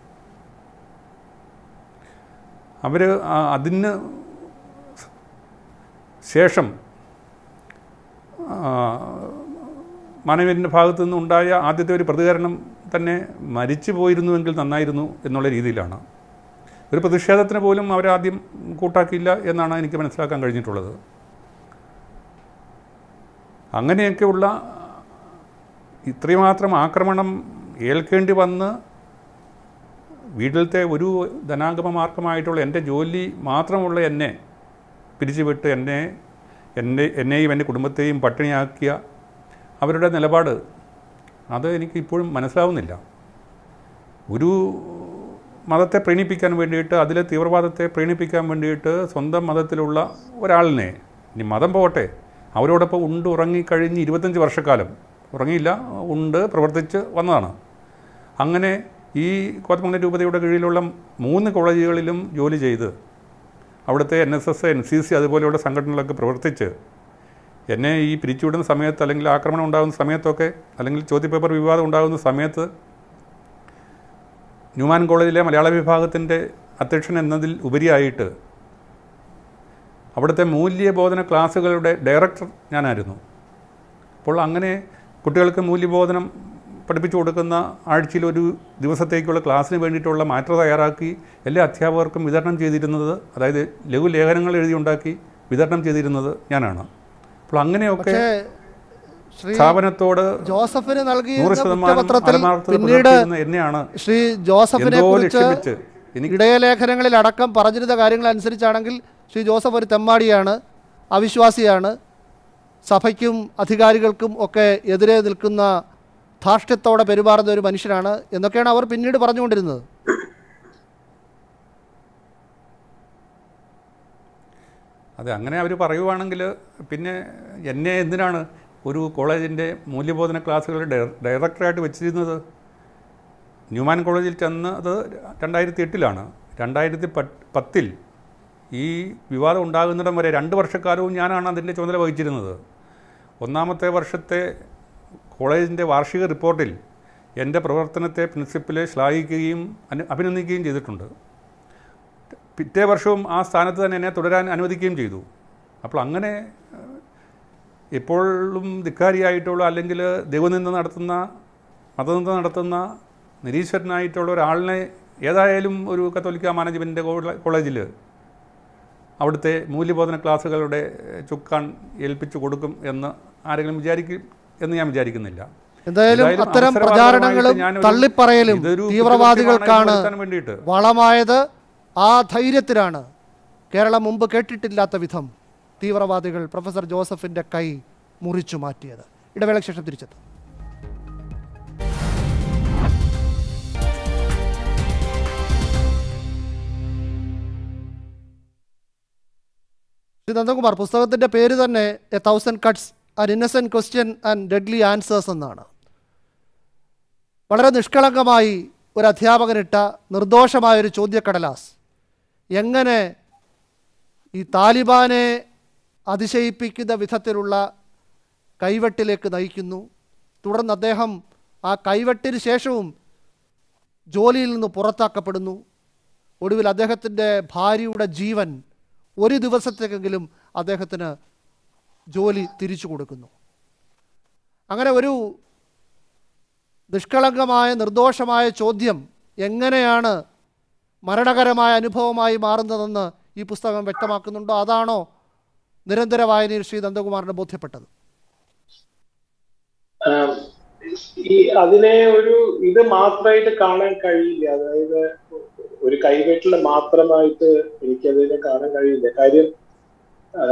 അവർ അതിന് ശേഷം മാനവൻ്റെ ഭാഗത്തു നിന്നുണ്ടായ ആദ്യത്തെ ഒരു പ്രതികരണം തന്നെ മരിച്ചു പോയിരുന്നുവെങ്കിൽ നന്നായിരുന്നു എന്നുള്ള രീതിയിലാണ് ഒരു പ്രതിഷേധത്തിന് പോലും അവരാദ്യം കൂട്ടാക്കിയില്ല എന്നാണ് എനിക്ക് മനസ്സിലാക്കാൻ കഴിഞ്ഞിട്ടുള്ളത് അങ്ങനെയൊക്കെയുള്ള ഇത്രയുമാത്രം ആക്രമണം ഏൽക്കേണ്ടി വന്ന് വീട്ടിലത്തെ ഒരു ധനാഗമ മാർഗമായിട്ടുള്ള എൻ്റെ ജോലി മാത്രമുള്ള എന്നെ പിരിച്ചുവിട്ട് എന്നെ എന്നെ എന്നെയും എൻ്റെ കുടുംബത്തെയും പട്ടിണിയാക്കിയ അവരുടെ നിലപാട് അത് എനിക്ക് ഇപ്പോഴും മനസ്സിലാവുന്നില്ല ഒരു മതത്തെ പ്രീണിപ്പിക്കാൻ വേണ്ടിയിട്ട് അതിലെ തീവ്രവാദത്തെ പ്രീണിപ്പിക്കാൻ വേണ്ടിയിട്ട് സ്വന്തം മതത്തിലുള്ള ഒരാളിനെ ഇനി മതം പോകട്ടെ അവരോടൊപ്പം ഉണ്ട് ഉറങ്ങിക്കഴിഞ്ഞ് ഇരുപത്തഞ്ച് വർഷക്കാലം ഉറങ്ങിയില്ല ഉണ്ട് പ്രവർത്തിച്ച് വന്നതാണ് അങ്ങനെ ഈ കോതമംഗലം രൂപതയുടെ കീഴിലുള്ള മൂന്ന് കോളേജുകളിലും ജോലി ചെയ്ത് അവിടുത്തെ N S S N C C അതുപോലെയുള്ള സംഘടനകളൊക്കെ പ്രവർത്തിച്ച് എന്നെ ഈ പിരിച്ചുവിടുന്ന സമയത്ത് അല്ലെങ്കിൽ ആക്രമണം ഉണ്ടാകുന്ന സമയത്തൊക്കെ അല്ലെങ്കിൽ ചോദ്യപേപ്പർ വിവാദം ഉണ്ടാകുന്ന സമയത്ത് ന്യൂമാൻ കോളേജിലെ മലയാള വിഭാഗത്തിൻ്റെ അധ്യക്ഷൻ എന്നതിൽ ഉപരിയായിട്ട് അവിടുത്തെ മൂല്യബോധന ക്ലാസ്സുകളുടെ ഡയറക്ടർ ഞാനായിരുന്നു അപ്പോൾ അങ്ങനെ കുട്ടികൾക്ക് മൂല്യബോധനം പഠിപ്പിച്ചു കൊടുക്കുന്ന ആഴ്ചയിൽ ഒരു ദിവസത്തേക്കുള്ള ക്ലാസ്സിന് വേണ്ടിയിട്ടുള്ള മാറ്റർ തയ്യാറാക്കി എല്ലാ അധ്യാപകർക്കും വിതരണം ചെയ്തിരുന്നത് അതായത് ലഘുലേഖനങ്ങൾ എഴുതിയുണ്ടാക്കി വിതരണം ചെയ്തിരുന്നത് ഞാനാണ് അപ്പോൾ അങ്ങനെയൊക്കെ പക്ഷേ ശ്രീ സ്ഥാപനത്തോട് ജോസഫിന് നൂറ് നൽകിയിരുന്ന ശതമാനം കുറ്റപത്രത്തിൽ ആത്മാർത്ഥത പിന്നീട് പുലർത്തിയിരുന്ന എന്നെയാണ് ശ്രീ ജോസഫിനെ എന്തോ കുറിച്ച് ലക്ഷ്യം വെച്ച് എനിക്ക് ഇടയലേഖനങ്ങളിൽ അടക്കം പറഞ്ഞിരുന്ന കാര്യങ്ങൾ അനുസരിച്ചാണെങ്കിൽ ശ്രീ ജോസഫ് ഒരു തെമ്മാടിയാണ് അവിശ്വാസിയാണ് സഭയ്ക്കും അധികാരികൾക്കും ഒക്കെ എതിരെ നിൽക്കുന്ന ധാർഷ്ട്യത്തോടെ പെരുമാറുന്ന ഒരു മനുഷ്യനാണ് എന്നൊക്കെയാണ് അവർ പിന്നീട് പറഞ്ഞുകൊണ്ടിരുന്നത് അതെ അങ്ങനെ അവർ പറയുവാണെങ്കിൽ പിന്നെ എന്നെ എന്തിനാണ് ഒരു കോളേജിൻ്റെ മൂല്യബോധന ക്ലാസ്സുകളുടെ ഡയറ- ഡയറക്ടറായിട്ട് വെച്ചിരുന്നത് ന്യൂമാൻ കോളേജിൽ ചെന്നത് രണ്ടായിരത്തി എട്ടിലാണ് രണ്ടായിരത്തി പത്ത് പത്തിൽ ഈ വിവാദം ഉണ്ടാകുന്നിടം വരെ രണ്ട് വർഷക്കാലവും ഞാനാണ് അതിൻ്റെ ചുമതല വഹിച്ചിരുന്നത് ഒന്നാമത്തെ വർഷത്തെ കോളേജിൻ്റെ വാർഷിക റിപ്പോർട്ടിൽ എൻ്റെ പ്രവർത്തനത്തെ പ്രിൻസിപ്പലെ ശ്ലാഘിക്കുകയും അനു അഭിനന്ദിക്കുകയും ചെയ്തിട്ടുണ്ട് പിറ്റേ വർഷവും ആ സ്ഥാനത്ത് തന്നെ എന്നെ തുടരാൻ അനുവദിക്കുകയും ചെയ്തു അപ്പോൾ അങ്ങനെ ഏഹ്, എപ്പോഴും ധിക്കാരിയായിട്ടുള്ള അല്ലെങ്കിൽ ദൈവനിന്ദ നടത്തുന്ന മതനിന്ദ നടത്തുന്ന നിരീശ്വരനായിട്ടുള്ള ഒരാളിനെ ഏതായാലും ഒരു കത്തോലിക്ക മാനേജ്മെൻറ്റിൻ്റെ കോളേജിൽ അവിടുത്തെ മൂല്യബോധന ക്ലാസ്സുകളുടെ ഏഹ്, ചുക്കാൻ ഏൽപ്പിച്ചു കൊടുക്കും എന്ന് ആരെങ്കിലും വിചാരിക്കും എന്ന് ഞാൻ വിചാരിക്കുന്നില്ല എന്തായാലും എന്തായാലും അത്തരം അവസരവാദപരമായിട്ട് പ്രചാരണങ്ങളും ഞാനൊരു- തള്ളിപ്പറയലും ഇതൊരു തീവ്രവാദികൾക്കാണ് കുറ്റകൃത്യമാണെന്ന് വരുത്താൻ വേണ്ടിയിട്ട് വളമായത് ആ ധൈര്യത്തിലാണ് കേരളം മുമ്പ് കേട്ടിട്ടില്ലാത്ത വിധം തീവ്രവാദികൾ പ്രൊഫസർ ജോസഫിന്റെ കൈ മുറിച്ചു മാറ്റിയത് ഇടവേളയ്ക്ക് ശേഷം തിരിച്ചെത്തും ശ്രീ നന്ദകുമാർ പുസ്തകത്തിന്റെ പേര് തന്നെ a thousand cuts an innocent question and deadly answers എന്നാണ് വളരെ നിഷ്കളങ്കമായി ഒരു അധ്യാപകനിട്ട നിർദോഷമായൊരു ചോദ്യക്കടലാസ് എങ്ങനെ ഈ താലിബാനെ അതിശയിപ്പിക്കുന്ന വിധത്തിലുള്ള കൈവെട്ടിലേക്ക് നയിക്കുന്നു തുടർന്ന് അദ്ദേഹം ആ കൈവെട്ടിന് ശേഷവും ജോലിയിൽ നിന്ന് പുറത്താക്കപ്പെടുന്നു ഒടുവിൽ അദ്ദേഹത്തിൻ്റെ ഭാര്യയുടെ ജീവൻ ഒരു ദിവസത്തേക്കെങ്കിലും അദ്ദേഹത്തിന് ജോലി തിരിച്ചു കൊടുക്കുന്നു അങ്ങനെ ഒരു നിഷ്കളങ്കമായ നിർദോഷമായ ചോദ്യം എങ്ങനെയാണ് മരണകരമായ അനുഭവമായി മാറുന്നതെന്ന് ഈ പുസ്തകം വ്യക്തമാക്കുന്നുണ്ടോ അതാണോ നിരന്തര വായനയിൽ ശ്രീ നന്ദകുമാറിന് ബോധ്യപ്പെട്ടത് ആം, ഈ അതിനെ ഒരു ഇത് മാത്രമായിട്ട് കാണാൻ കഴിയില്ല അതായത് ഒരു കൈവെട്ടില് മാത്രമായിട്ട് എനിക്കതിനെ കാണാൻ കഴിയില്ല കാര്യം ആ,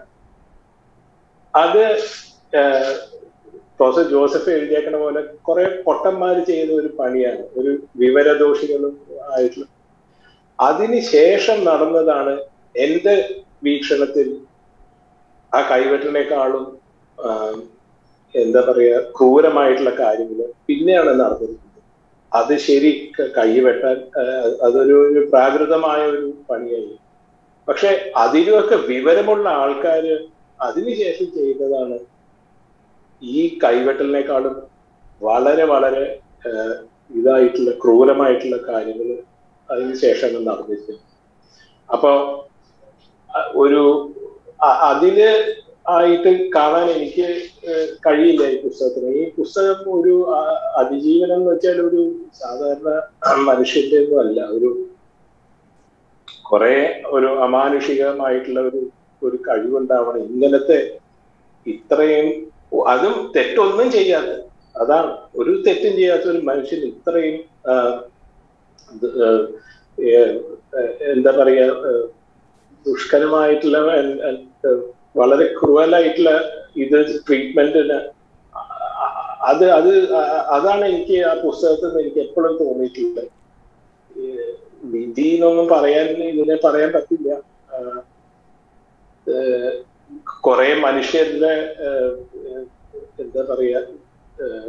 അത് ആ, പ്രൊഫസർ ജോസഫ് എഴുതിയേക്കണ പോലെ കുറെ പൊട്ടന്മാര് ചെയ്ത ഒരു പണിയാണ് ഒരു വിവരദോഷികളും ആയിട്ടുള്ള അതിന് ശേഷം നടന്നതാണ് എന്റെ വീക്ഷണത്തിൽ ആ കൈവെട്ടിനേക്കാളും ആ, എന്താ പറയാ ക്രൂരമായിട്ടുള്ള കാര്യങ്ങൾ പിന്നെയാണ് നടന്നിരിക്കുന്നത് അത് ശരി ക- കൈ വെട്ടാൻ ആ, അതൊരു ഒരു പ്രാകൃതമായ ഒരു പണിയായി പക്ഷെ അതിലുമൊക്കെ വിവരമുള്ള ആൾക്കാര് അതിനുശേഷം ചെയ്തതാണ് ഈ കൈവെട്ടലിനേക്കാളും വളരെ വളരെ ആ, ഇതായിട്ടുള്ള ക്രൂരമായിട്ടുള്ള കാര്യങ്ങൾ അതിനുശേഷമാണ് നടന്നിരിക്കുന്നത് അപ്പൊ അ- ഒരു അ- അതില് ആയിട്ട് കാണാൻ എനിക്ക് ഏഹ് കഴിയില്ല ഈ പുസ്തകത്തിന് ഈ പുസ്തകം ഒരു അ- അതിജീവനം എന്ന് വെച്ചാൽ ഒരു സാധാരണ മനുഷ്യന്റെ ഒന്നും അല്ല ഒരു കുറെ ഒരു അമാനുഷികമായിട്ടുള്ള ഒരു ഒരു കഴിവുണ്ടാവണം ഇങ്ങനത്തെ ഇത്രയും അതും തെറ്റൊന്നും ചെയ്യാത്ത അതാണ് ഒരു തെറ്റും ചെയ്യാത്ത ഒരു മനുഷ്യൻ ഇത്രയും ആ, ഇത്, ഏഹ്, ഏഹ്, ഏഹ്, എന്താ പറയാ ഏഹ്, ദുഷ്കരമായിട്ടുള്ള എൻ- എൻ- ഏഹ്, വളരെ ക്രൂവലായിട്ടുള്ള ഇത് ട്രീറ്റ്മെന്റിന് അത് അത് അ- അതാണ് എനിക്ക് ആ പുസ്തകത്തിൽ നിന്ന് എനിക്ക് എപ്പോഴും തോന്നിയിട്ടുള്ളത് ഈ വിധി എന്നൊന്നും പറയാൻ ഇതിനെ പറയാൻ പറ്റില്ല ആ, ഏഹ്, കുറെ മനുഷ്യരുടെ ഏഹ്, ഏഹ്, എന്താ പറയാ ഏഹ്,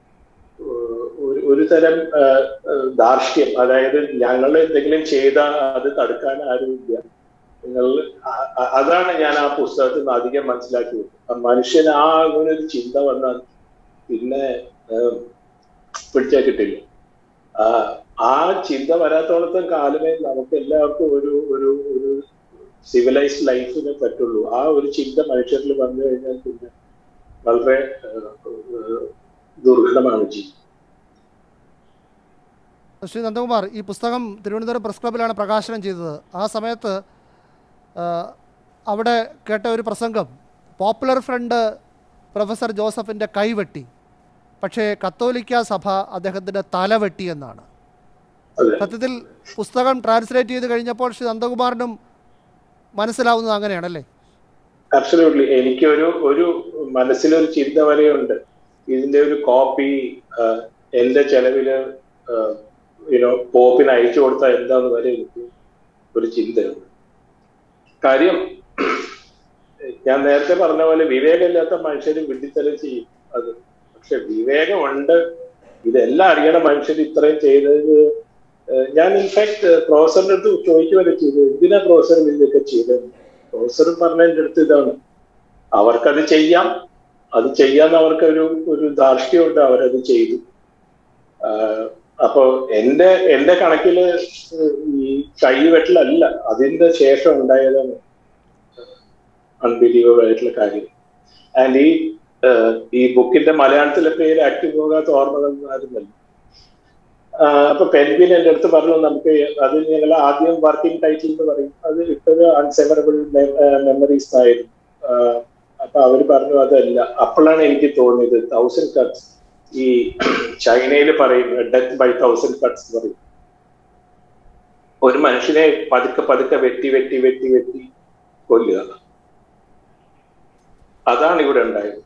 ഒരു- ഒരു തരം ഏഹ്, ഏഹ്, ധാർഷ്ട്യം അതായത് ഞങ്ങൾ എന്തെങ്കിലും ചെയ്താൽ അത് തടുക്കാൻ ആരുമില്ല നിങ്ങൾ അ- അ- അതാണ് ഞാൻ ആ പുസ്തകത്തിൽ നിന്ന് അധികം മനസ്സിലാക്കിയത് ആ മനുഷ്യന് ആ അങ്ങനെ ഒരു ചിന്ത വന്നാൽ പിന്നെ ഏഹ്, പിടിച്ചാൽ കിട്ടില്ല ആ ആ ചിന്ത വരാത്തോളത്തും കാലമേ നമുക്ക് എല്ലാവർക്കും ഒരു ഒരു ഒരു സിവിലൈസ്ഡ് ലൈഫിനെ പറ്റുള്ളൂ ആ ഒരു ചിന്ത മനുഷ്യരിൽ വന്നു കഴിഞ്ഞാൽ പിന്നെ വളരെ ഏഹ്, ഏഹ്, ദുർഘടമാണ് ജീവിതം ശ്രീ നന്ദകുമാർ ഈ പുസ്തകം തിരുവനന്തപുരം പ്രസ് ക്ലബ്ബിലാണ് പ്രകാശനം ചെയ്തത് ആ സമയത്ത് ആ, അവിടെ കേട്ട ഒരു പ്രസംഗം പോപ്പുലർ ഫ്രണ്ട് പ്രൊഫസർ ജോസഫിൻ്റെ കൈവെട്ടി പക്ഷേ കത്തോലിക്ക സഭ അദ്ദേഹത്തിൻ്റെ തല വെട്ടി എന്നാണ് അതെ സത്യത്തിൽ പുസ്തകം ട്രാൻസ്ലേറ്റ് ചെയ്ത് കഴിഞ്ഞപ്പോൾ ശ്രീ നന്ദകുമാറിനും മനസ്സിലാവുന്നത് അങ്ങനെയാണല്ലേ അബ്സല്യൂട്ട്ലി എനിക്ക് ഒരു ഒരു മനസ്സിലൊരു ചിന്ത വരെയുണ്ട് ഇതിന്റെ ഒരു കോപ്പി എന്റെ ചെലവില് യുനോ പോപ്പിന് അയച്ചു കൊടുത്താൽ എന്താന്ന് വരെ എനിക്ക് ഒരു ചിന്തയുണ്ട് കാര്യം ഞാൻ നേരത്തെ പറഞ്ഞ പോലെ വിവേകമില്ലാത്ത മനുഷ്യർ വിഡ്ഢിത്തരം ചെയ്യും അത് പക്ഷെ വിവേകമുണ്ട് ഇതെല്ലാം അറിയണ മനുഷ്യർ ഇത്രയും ചെയ്തത് ഏഹ് ഞാൻ ഇൻഫാക്ട് പ്രൊഫസറിന്റെ അടുത്ത് ചോദിക്കുകയൊക്കെ ചെയ്തു എന്തിനാ പ്രൊഫസർ ഇതൊക്കെ ചെയ്തത് പ്രൊഫസർ പറഞ്ഞതിന്റെ അടുത്ത് ഇതാണ് അവർക്കത് ചെയ്യാം അത് ചെയ്യാൻ അവർക്ക് ഒരു ഒരു ധാർഷ്ട്യമുണ്ട് അവരത് ചെയ്തു ആഹ് അപ്പൊ എന്റെ എന്റെ കണക്കില് ഈ കൈവെട്ടലല്ല അതിന്റെ ശേഷം ഉണ്ടായതാണ് അൺബിലീവബിൾ ആയിട്ടുള്ള കാര്യം ആൻഡ് ഈ ആഹ് ഈ ബുക്കിന്റെ മലയാളത്തിലെ പേര് ആക്റ്റീവ് പോകാത്ത ഓർമ്മകൾ ആയിരുന്നല്ലോ ആഹ് അപ്പൊ പെൻവിൻ എന്റെ അടുത്ത് പറഞ്ഞു നമുക്ക് അത് ഞങ്ങൾ ആദ്യം വർക്കിംഗ് ടൈറ്റിൽ എന്ന് പറയും അത് ഇട്ടത് അൺസെവറബിൾ മെമ്മറീസ് ആയിരുന്നു ആഹ് അപ്പൊ അവര് പറഞ്ഞു അതല്ല അപ്പോഴാണ് എനിക്ക് തോന്നിയത് തൗസൻഡ് കട്ട്സ് ഈ ചൈനയിൽ പറയും ഡെത്ത് ബൈ തൗസൻഡ് കട്ട്സ് പറയും ഒരു മനുഷ്യനെ പതുക്കെ പതുക്കെ വെട്ടി വെട്ടി വെട്ടി വെട്ടി കൊല്ലുക അതാണ് ഇവിടെ ഉണ്ടായത്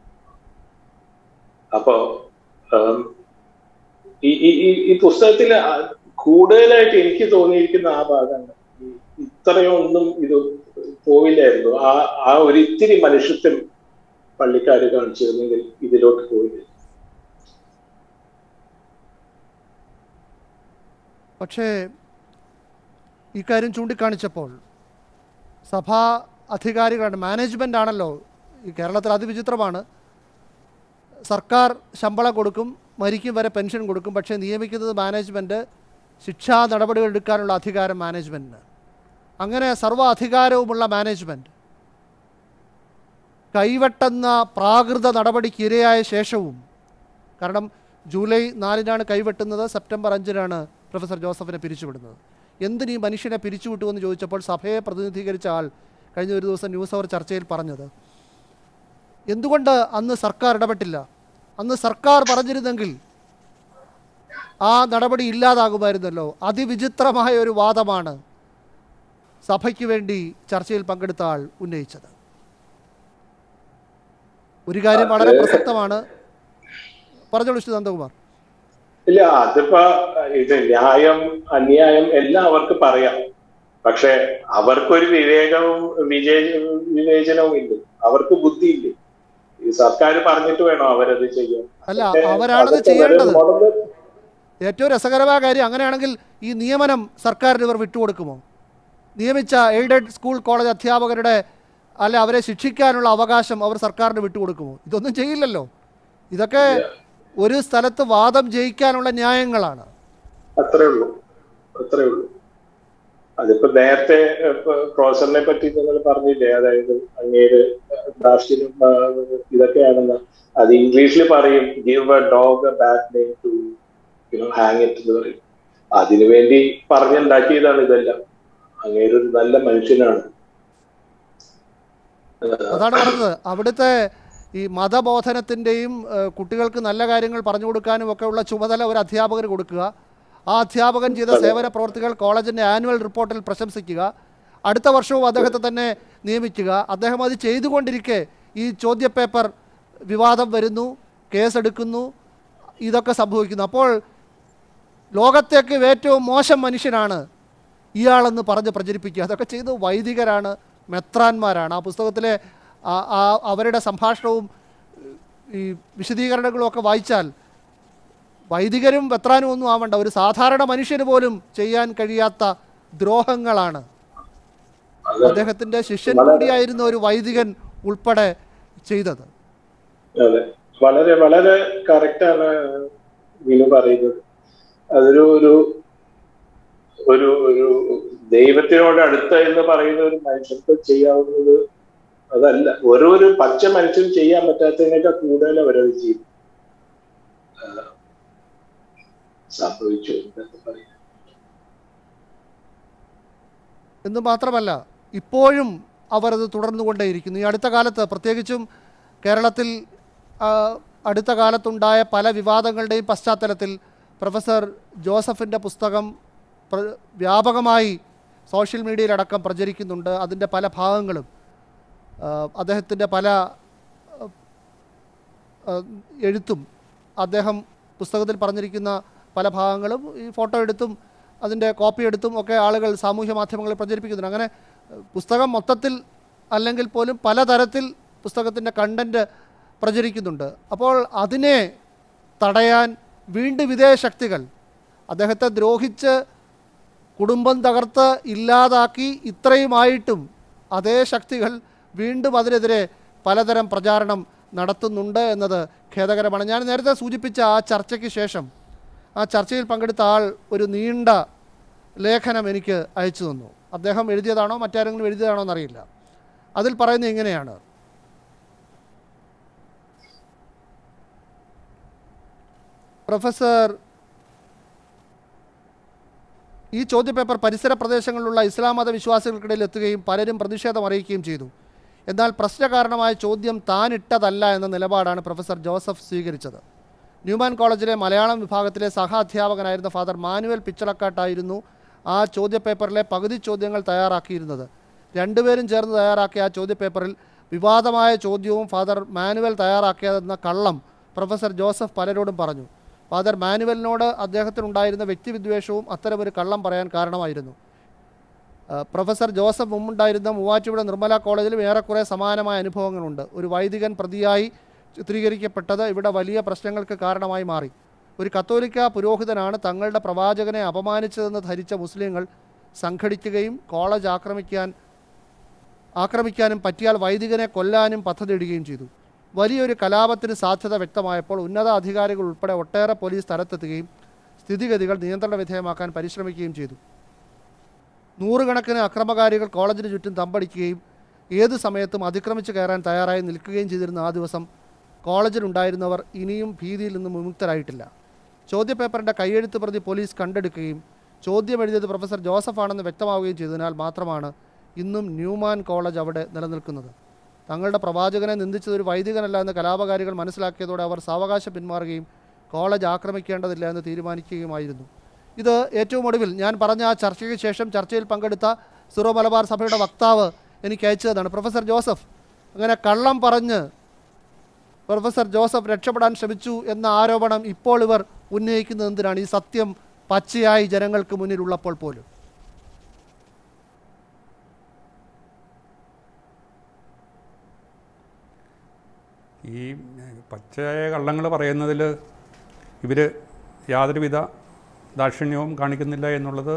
അപ്പോ ഉം, ഈ ഈ ഈ- ഈ പുസ്തകത്തിൽ കൂടുതലായിട്ട് എനിക്ക് തോന്നിയിരിക്കുന്ന ആ ഭാഗമാണ് ഈ ഇത്രയൊന്നും ഇത് പോയില്ലായിരുന്നു ആ ആ ഒരു ഇത്തിരി മനുഷ്യത്വം പള്ളിക്കാർ കാണിച്ചിരുന്നെങ്കിൽ ഇതിലോട്ട് പോയില്ല പക്ഷേ ഇക്കാര്യം ചൂണ്ടിക്കാണിച്ചപ്പോൾ സഭാ അധികാരികളുടെ മാനേജ്മെൻ്റ് ആണല്ലോ ഈ കേരളത്തിൽ അതിവിചിത്രമാണ് സർക്കാർ ശമ്പളം കൊടുക്കും മരിക്കും വരെ പെൻഷൻ കൊടുക്കും പക്ഷേ നിയമിക്കുന്നത് മാനേജ്മെൻറ്റ് ശിക്ഷാ നടപടികൾ എടുക്കാനുള്ള അധികാരം മാനേജ്മെൻറ്റിന് അങ്ങനെ സർവ്വ അധികാരവുമുള്ള മാനേജ്മെൻറ്റ് കൈവെട്ടുന്ന പ്രാകൃത നടപടിക്ക് ഇരയായ ശേഷവും കാരണം ജൂലൈ നാലിനാണ് കൈവെട്ടുന്നത് സെപ്റ്റംബർ അഞ്ചിനാണ് പ്രൊഫസർ ജോസഫിനെ പിരിച്ചുവിടുന്നത് എന്തിന് ഈ മനുഷ്യനെ പിരിച്ചുവിട്ടു എന്ന് ചോദിച്ചപ്പോൾ സഭയെ പ്രതിനിധീകരിച്ച ആൾ കഴിഞ്ഞ ഒരു ദിവസം ന്യൂസ് അവർ ചർച്ചയിൽ പറഞ്ഞത് എന്തുകൊണ്ട് അന്ന് സർക്കാർ ഇടപെട്ടില്ല അന്ന് സർക്കാർ പറഞ്ഞിരുന്നെങ്കിൽ ആ നടപടി ഇല്ലാതാകുമായിരുന്നല്ലോ അതിവിചിത്രമായ ഒരു വാദമാണ് സഭയ്ക്ക് വേണ്ടി ചർച്ചയിൽ പങ്കെടുത്ത ആൾ ഉന്നയിച്ചത് ഒരു കാര്യം വളരെ പ്രസക്തമാണ് പറഞ്ഞോളൂ ശ്രീ നന്ദകുമാർ ഇല്ല അതിപ്പോ ഇത് ന്യായം അന്യായം എല്ലാം അവർക്ക് പറയാം പക്ഷെ അവർക്കൊരു വിവേകവും വിജയ വിവേചനവും ഇല്ല അവർക്ക് ബുദ്ധിയില്ല ഈ സർക്കാർ പറഞ്ഞിട്ട് വേണം അവരത് ചെയ്യാൻ അല്ല പക്ഷേ അവരാണത് അതൊക്കെ ചെയ്യേണ്ടത് വളരെ മുടങ്ങ് ഏറ്റവും രസകരമായ കാര്യം അങ്ങനെയാണെങ്കിൽ ഈ നിയമനം സർക്കാരിന് ഇവർ വിട്ടുകൊടുക്കുമോ നിയമിച്ച എയ്ഡഡ് സ്കൂൾ കോളേജ് അധ്യാപകരുടെ അല്ല അവരെ ശിക്ഷിക്കാനുള്ള അവകാശം അവർ സർക്കാരിന് വിട്ടുകൊടുക്കുമോ ഇതൊന്നും ചെയ്യില്ലല്ലോ ഇതൊക്കെ ഒരു സ്ഥലത്ത് വാദം ജയിക്കാനുള്ള ന്യായങ്ങളാണ് അത്രേ ഉള്ളൂ അത്രേ ഉള്ളൂ അതിപ്പോ നേരത്തെ ഇപ്പൊ പ്രൊഫസറിനെ പറ്റി നിങ്ങൾ പറഞ്ഞില്ലേ അതായത് അങ്ങേര് ധാർഷ്ട്യം ഇതൊക്കെയാണെന്ന് അത് ഇംഗ്ലീഷിൽ പറയും give a dog a bad name to you know hang it എന്ന് പറയും അതിനുവേണ്ടി പറഞ്ഞുണ്ടാക്കിയതാണ് ഇതെല്ലാം അങ്ങേര് ഒരു നല്ല മനുഷ്യനാണ് അതാണ് പറഞ്ഞത് അവിടുത്തെ ഈ മതബോധനത്തിൻ്റെയും കുട്ടികൾക്ക് നല്ല കാര്യങ്ങൾ പറഞ്ഞു കൊടുക്കാനും ഒക്കെ ഉള്ള ചുമതല ഒരു അധ്യാപകന് കൊടുക്കുക ആ അധ്യാപകൻ ചെയ്ത സേവന പ്രവർത്തികൾ കോളേജിൻ്റെ ആനുവൽ റിപ്പോർട്ടിൽ പ്രശംസിക്കുക അടുത്ത വർഷവും അദ്ദേഹത്തെ തന്നെ നിയമിക്കുക അദ്ദേഹം അത് ചെയ്തുകൊണ്ടിരിക്കെ ഈ ചോദ്യപേപ്പർ വിവാദം വരുന്നു കേസെടുക്കുന്നു ഇതൊക്കെ സംഭവിക്കുന്നു അപ്പോൾ ലോകത്തേക്ക് ഏറ്റവും മോശം മനുഷ്യനാണ് ഇയാളെന്ന് പറഞ്ഞ് പ്രചരിപ്പിക്കുക അതൊക്കെ ചെയ്ത് വൈദികരാണ് മെത്രാന്മാരാണ് ആ പുസ്തകത്തിലെ ആ- ആ അവരുടെ സംഭാഷണവും ഈ വിശദീകരണങ്ങളും ഒക്കെ വായിച്ചാൽ വൈദികരും മെത്രാനും ഒന്നും ആവണ്ട ഒരു സാധാരണ മനുഷ്യന് പോലും ചെയ്യാൻ കഴിയാത്ത ദ്രോഹങ്ങളാണ് അത് അദ്ദേഹത്തിൻ്റെ ശിഷ്യൻ കൂടിയായിരുന്ന ഒരു വൈദികൻ ഉൾപ്പെടെ ചെയ്തത് അതെ വളരെ വളരെ കറക്റ്റാണ് വിനു പറയുന്നത് അതൊരു ഒരു ഒരു ഒരു ദൈവത്തിനോട് അടുത്ത എന്ന് പറയുന്ന ഒരു മനുഷ്യർക്ക് ചെയ്യാവുന്നത് അതല്ല ഓരോ ഒരു പച്ച മനുഷ്യൻ ചെയ്യാൻ പറ്റാത്തതിനേക്കാൾ കൂടുതൽ അവരത് ചെയ്യും ആ, സംഭവിച്ചു എന്തൊക്കെ പറയാം എന്ന് മാത്രമല്ല ഇപ്പോഴും അവരത് തുടർന്നുകൊണ്ടേയിരിക്കുന്നു ഈ അടുത്ത കാലത്ത് പ്രത്യേകിച്ചും കേരളത്തിൽ ആ, അടുത്ത കാലത്തുണ്ടായ പല വിവാദങ്ങളുടെയും പശ്ചാത്തലത്തിൽ പ്രൊഫസർ ജോസഫിൻ്റെ പുസ്തകം പ്ര- വ്യാപകമായി സോഷ്യൽ മീഡിയയിലടക്കം പ്രചരിക്കുന്നുണ്ട് അതിൻ്റെ പല ഭാഗങ്ങളും അദ്ദേഹത്തിൻ്റെ പല ആ, ആ, എഴുത്തും അദ്ദേഹം പുസ്തകത്തിൽ പറഞ്ഞിരിക്കുന്ന പല ഭാഗങ്ങളും ഈ ഫോട്ടോ എടുത്തും അതിൻ്റെ കോപ്പി എടുത്തും ഒക്കെ ആളുകൾ സാമൂഹ്യ മാധ്യമങ്ങളിൽ പ്രചരിപ്പിക്കുന്നുണ്ട് അങ്ങനെ ഏഹ്, പുസ്തകം മൊത്തത്തിൽ അല്ലെങ്കിൽ പോലും പലതരത്തിൽ പുസ്തകത്തിൻ്റെ കണ്ടൻറ്റ് പ്രചരിക്കുന്നുണ്ട് അപ്പോൾ അതിനെ തടയാൻ വീണ്ടും ഇതേ ശക്തികൾ അദ്ദേഹത്തെ ദ്രോഹിച്ച് കുടുംബം തകർത്ത് ഇല്ലാതാക്കി ഇത്രയുമായിട്ടും അതേ ശക്തികൾ വീണ്ടും അതിനെതിരെ പലതരം പ്രചാരണം നടത്തുന്നുണ്ട് എന്നത് ഖേദകരമാണ് ഞാൻ നേരത്തെ സൂചിപ്പിച്ച ആ ചർച്ചയ്ക്ക് ശേഷം ആ ചർച്ചയിൽ പങ്കെടുത്ത ആൾ ഒരു നീണ്ട ലേഖനം എനിക്ക് അയച്ചു തന്നു അദ്ദേഹം എഴുതിയതാണോ മറ്റാരെങ്കിലും എഴുതിയതാണോ എന്നറിയില്ല അതിൽ പറയുന്നത് ഇങ്ങനെയാണ് പ്രൊഫസർ ഈ ചോദ്യപേപ്പർ പരിസര പ്രദേശങ്ങളിലുള്ള ഇസ്ലാം മത വിശ്വാസികൾക്കിടയിൽ എത്തുകയും പലരും പ്രതിഷേധം അറിയിക്കുകയും ചെയ്തു എന്നാൽ പ്രശ്നകാരണമായ ചോദ്യം താൻ ഇട്ടതല്ല എന്ന നിലപാടാണ് പ്രൊഫസർ ജോസഫ് സ്വീകരിച്ചത് ന്യൂമാൻ കോളേജിലെ മലയാളം വിഭാഗത്തിലെ സഹ അധ്യാപകനായിരുന്ന ഫാദർ മാനുവൽ പിച്ചളക്കാട്ടായിരുന്നു ആ ചോദ്യപേപ്പറിലെ പകുതി ചോദ്യങ്ങൾ തയ്യാറാക്കിയിരുന്നത് രണ്ടുപേരും ചേർന്ന് തയ്യാറാക്കിയ ആ ചോദ്യപേപ്പറിൽ വിവാദമായ ചോദ്യവും ഫാദർ മാനുവൽ തയ്യാറാക്കിയതെന്ന കള്ളം പ്രൊഫസർ ജോസഫ് പലരോടും പറഞ്ഞു ഫാദർ മാനുവലിനോട് അദ്ദേഹത്തിനുണ്ടായിരുന്ന വ്യക്തിവിദ്വേഷവും അത്തരമൊരു കള്ളം പറയാൻ കാരണമായിരുന്നു ആ, പ്രൊഫസർ ജോസഫ് മുമ്പുണ്ടായിരുന്ന മൂവാറ്റുപുഴ നിർമ്മല കോളേജിലും ഏറെക്കുറെ സമാനമായ അനുഭവങ്ങളുണ്ട് ഒരു വൈദികൻ പ്രതിയായി ചിത്രീകരിക്കപ്പെട്ടത് ഇവിടെ വലിയ പ്രശ്നങ്ങൾക്ക് കാരണമായി മാറി ഒരു കത്തോലിക്ക പുരോഹിതനാണ് തങ്ങളുടെ പ്രവാചകനെ അപമാനിച്ചതെന്ന് ധരിച്ച മുസ്ലിങ്ങൾ സംഘടിക്കുകയും കോളേജ് ആക്രമിക്കാൻ ആക്രമിക്കാനും പറ്റിയാൽ വൈദികനെ കൊല്ലാനും പദ്ധതിയിടുകയും ചെയ്തു വലിയൊരു കലാപത്തിന് സാധ്യത വ്യക്തമായപ്പോൾ ഉന്നത അധികാരികൾ ഉൾപ്പെടെ ഒട്ടേറെ പോലീസ് സ്ഥലത്തെത്തുകയും സ്ഥിതിഗതികൾ നിയന്ത്രണ വിധേയമാക്കാൻ പരിശ്രമിക്കുകയും ചെയ്തു നൂറുകണക്കിന് അക്രമകാരികൾ കോളേജിന് ചുറ്റും തമ്പടിക്കുകയും ഏതു സമയത്തും അതിക്രമിച്ച് കയറാൻ തയ്യാറായി നിൽക്കുകയും ചെയ്തിരുന്ന ആ ദിവസം കോളേജിലുണ്ടായിരുന്നവർ ഇനിയും ഭീതിയിൽ നിന്ന് വിമുക്തരായിട്ടില്ല ചോദ്യപേപ്പറിൻ്റെ കൈയെഴുത്ത് പ്രതി പോലീസ് കണ്ടെടുക്കുകയും ചോദ്യം എഴുതിയത് പ്രൊഫസർ ജോസഫാണെന്ന് വ്യക്തമാവുകയും ചെയ്തതിനാൽ മാത്രമാണ് ഇന്നും ന്യൂമാൻ കോളേജ് അവിടെ നിലനിൽക്കുന്നത് തങ്ങളുടെ പ്രവാചകനെ നിന്ദിച്ചത് ഒരു വൈദികനല്ല എന്ന് കലാപകാരികൾ മനസ്സിലാക്കിയതോടെ അവർ സാവകാശം പിന്മാറുകയും കോളേജ് ആക്രമിക്കേണ്ടതില്ല എന്ന് തീരുമാനിക്കുകയുമായിരുന്നു ഇത് ഏറ്റവും ഒടുവിൽ ഞാൻ പറഞ്ഞ ആ ചർച്ചയ്ക്ക് ശേഷം ചർച്ചയിൽ പങ്കെടുത്ത സിറോ മലബാർ സഭയുടെ വക്താവ് എനിക്ക് അയച്ചതാണ് പ്രൊഫസർ ജോസഫ് അങ്ങനെ കള്ളം പറഞ്ഞ് പ്രൊഫസർ ജോസഫ് രക്ഷപ്പെടാൻ ശ്രമിച്ചു എന്ന ആരോപണം ഇപ്പോൾ ഇവർ ഉന്നയിക്കുന്നത് എന്തിനാണ് ഈ സത്യം പച്ചയായി ജനങ്ങൾക്ക് മുന്നിലുള്ളപ്പോൾ പോലും ഈ പച്ചയായ കള്ളങ്ങൾ പറയുന്നതിൽ ഇവർ യാതൊരുവിധ ദാക്ഷിണ്യവും കാണിക്കുന്നില്ല എന്നുള്ളത്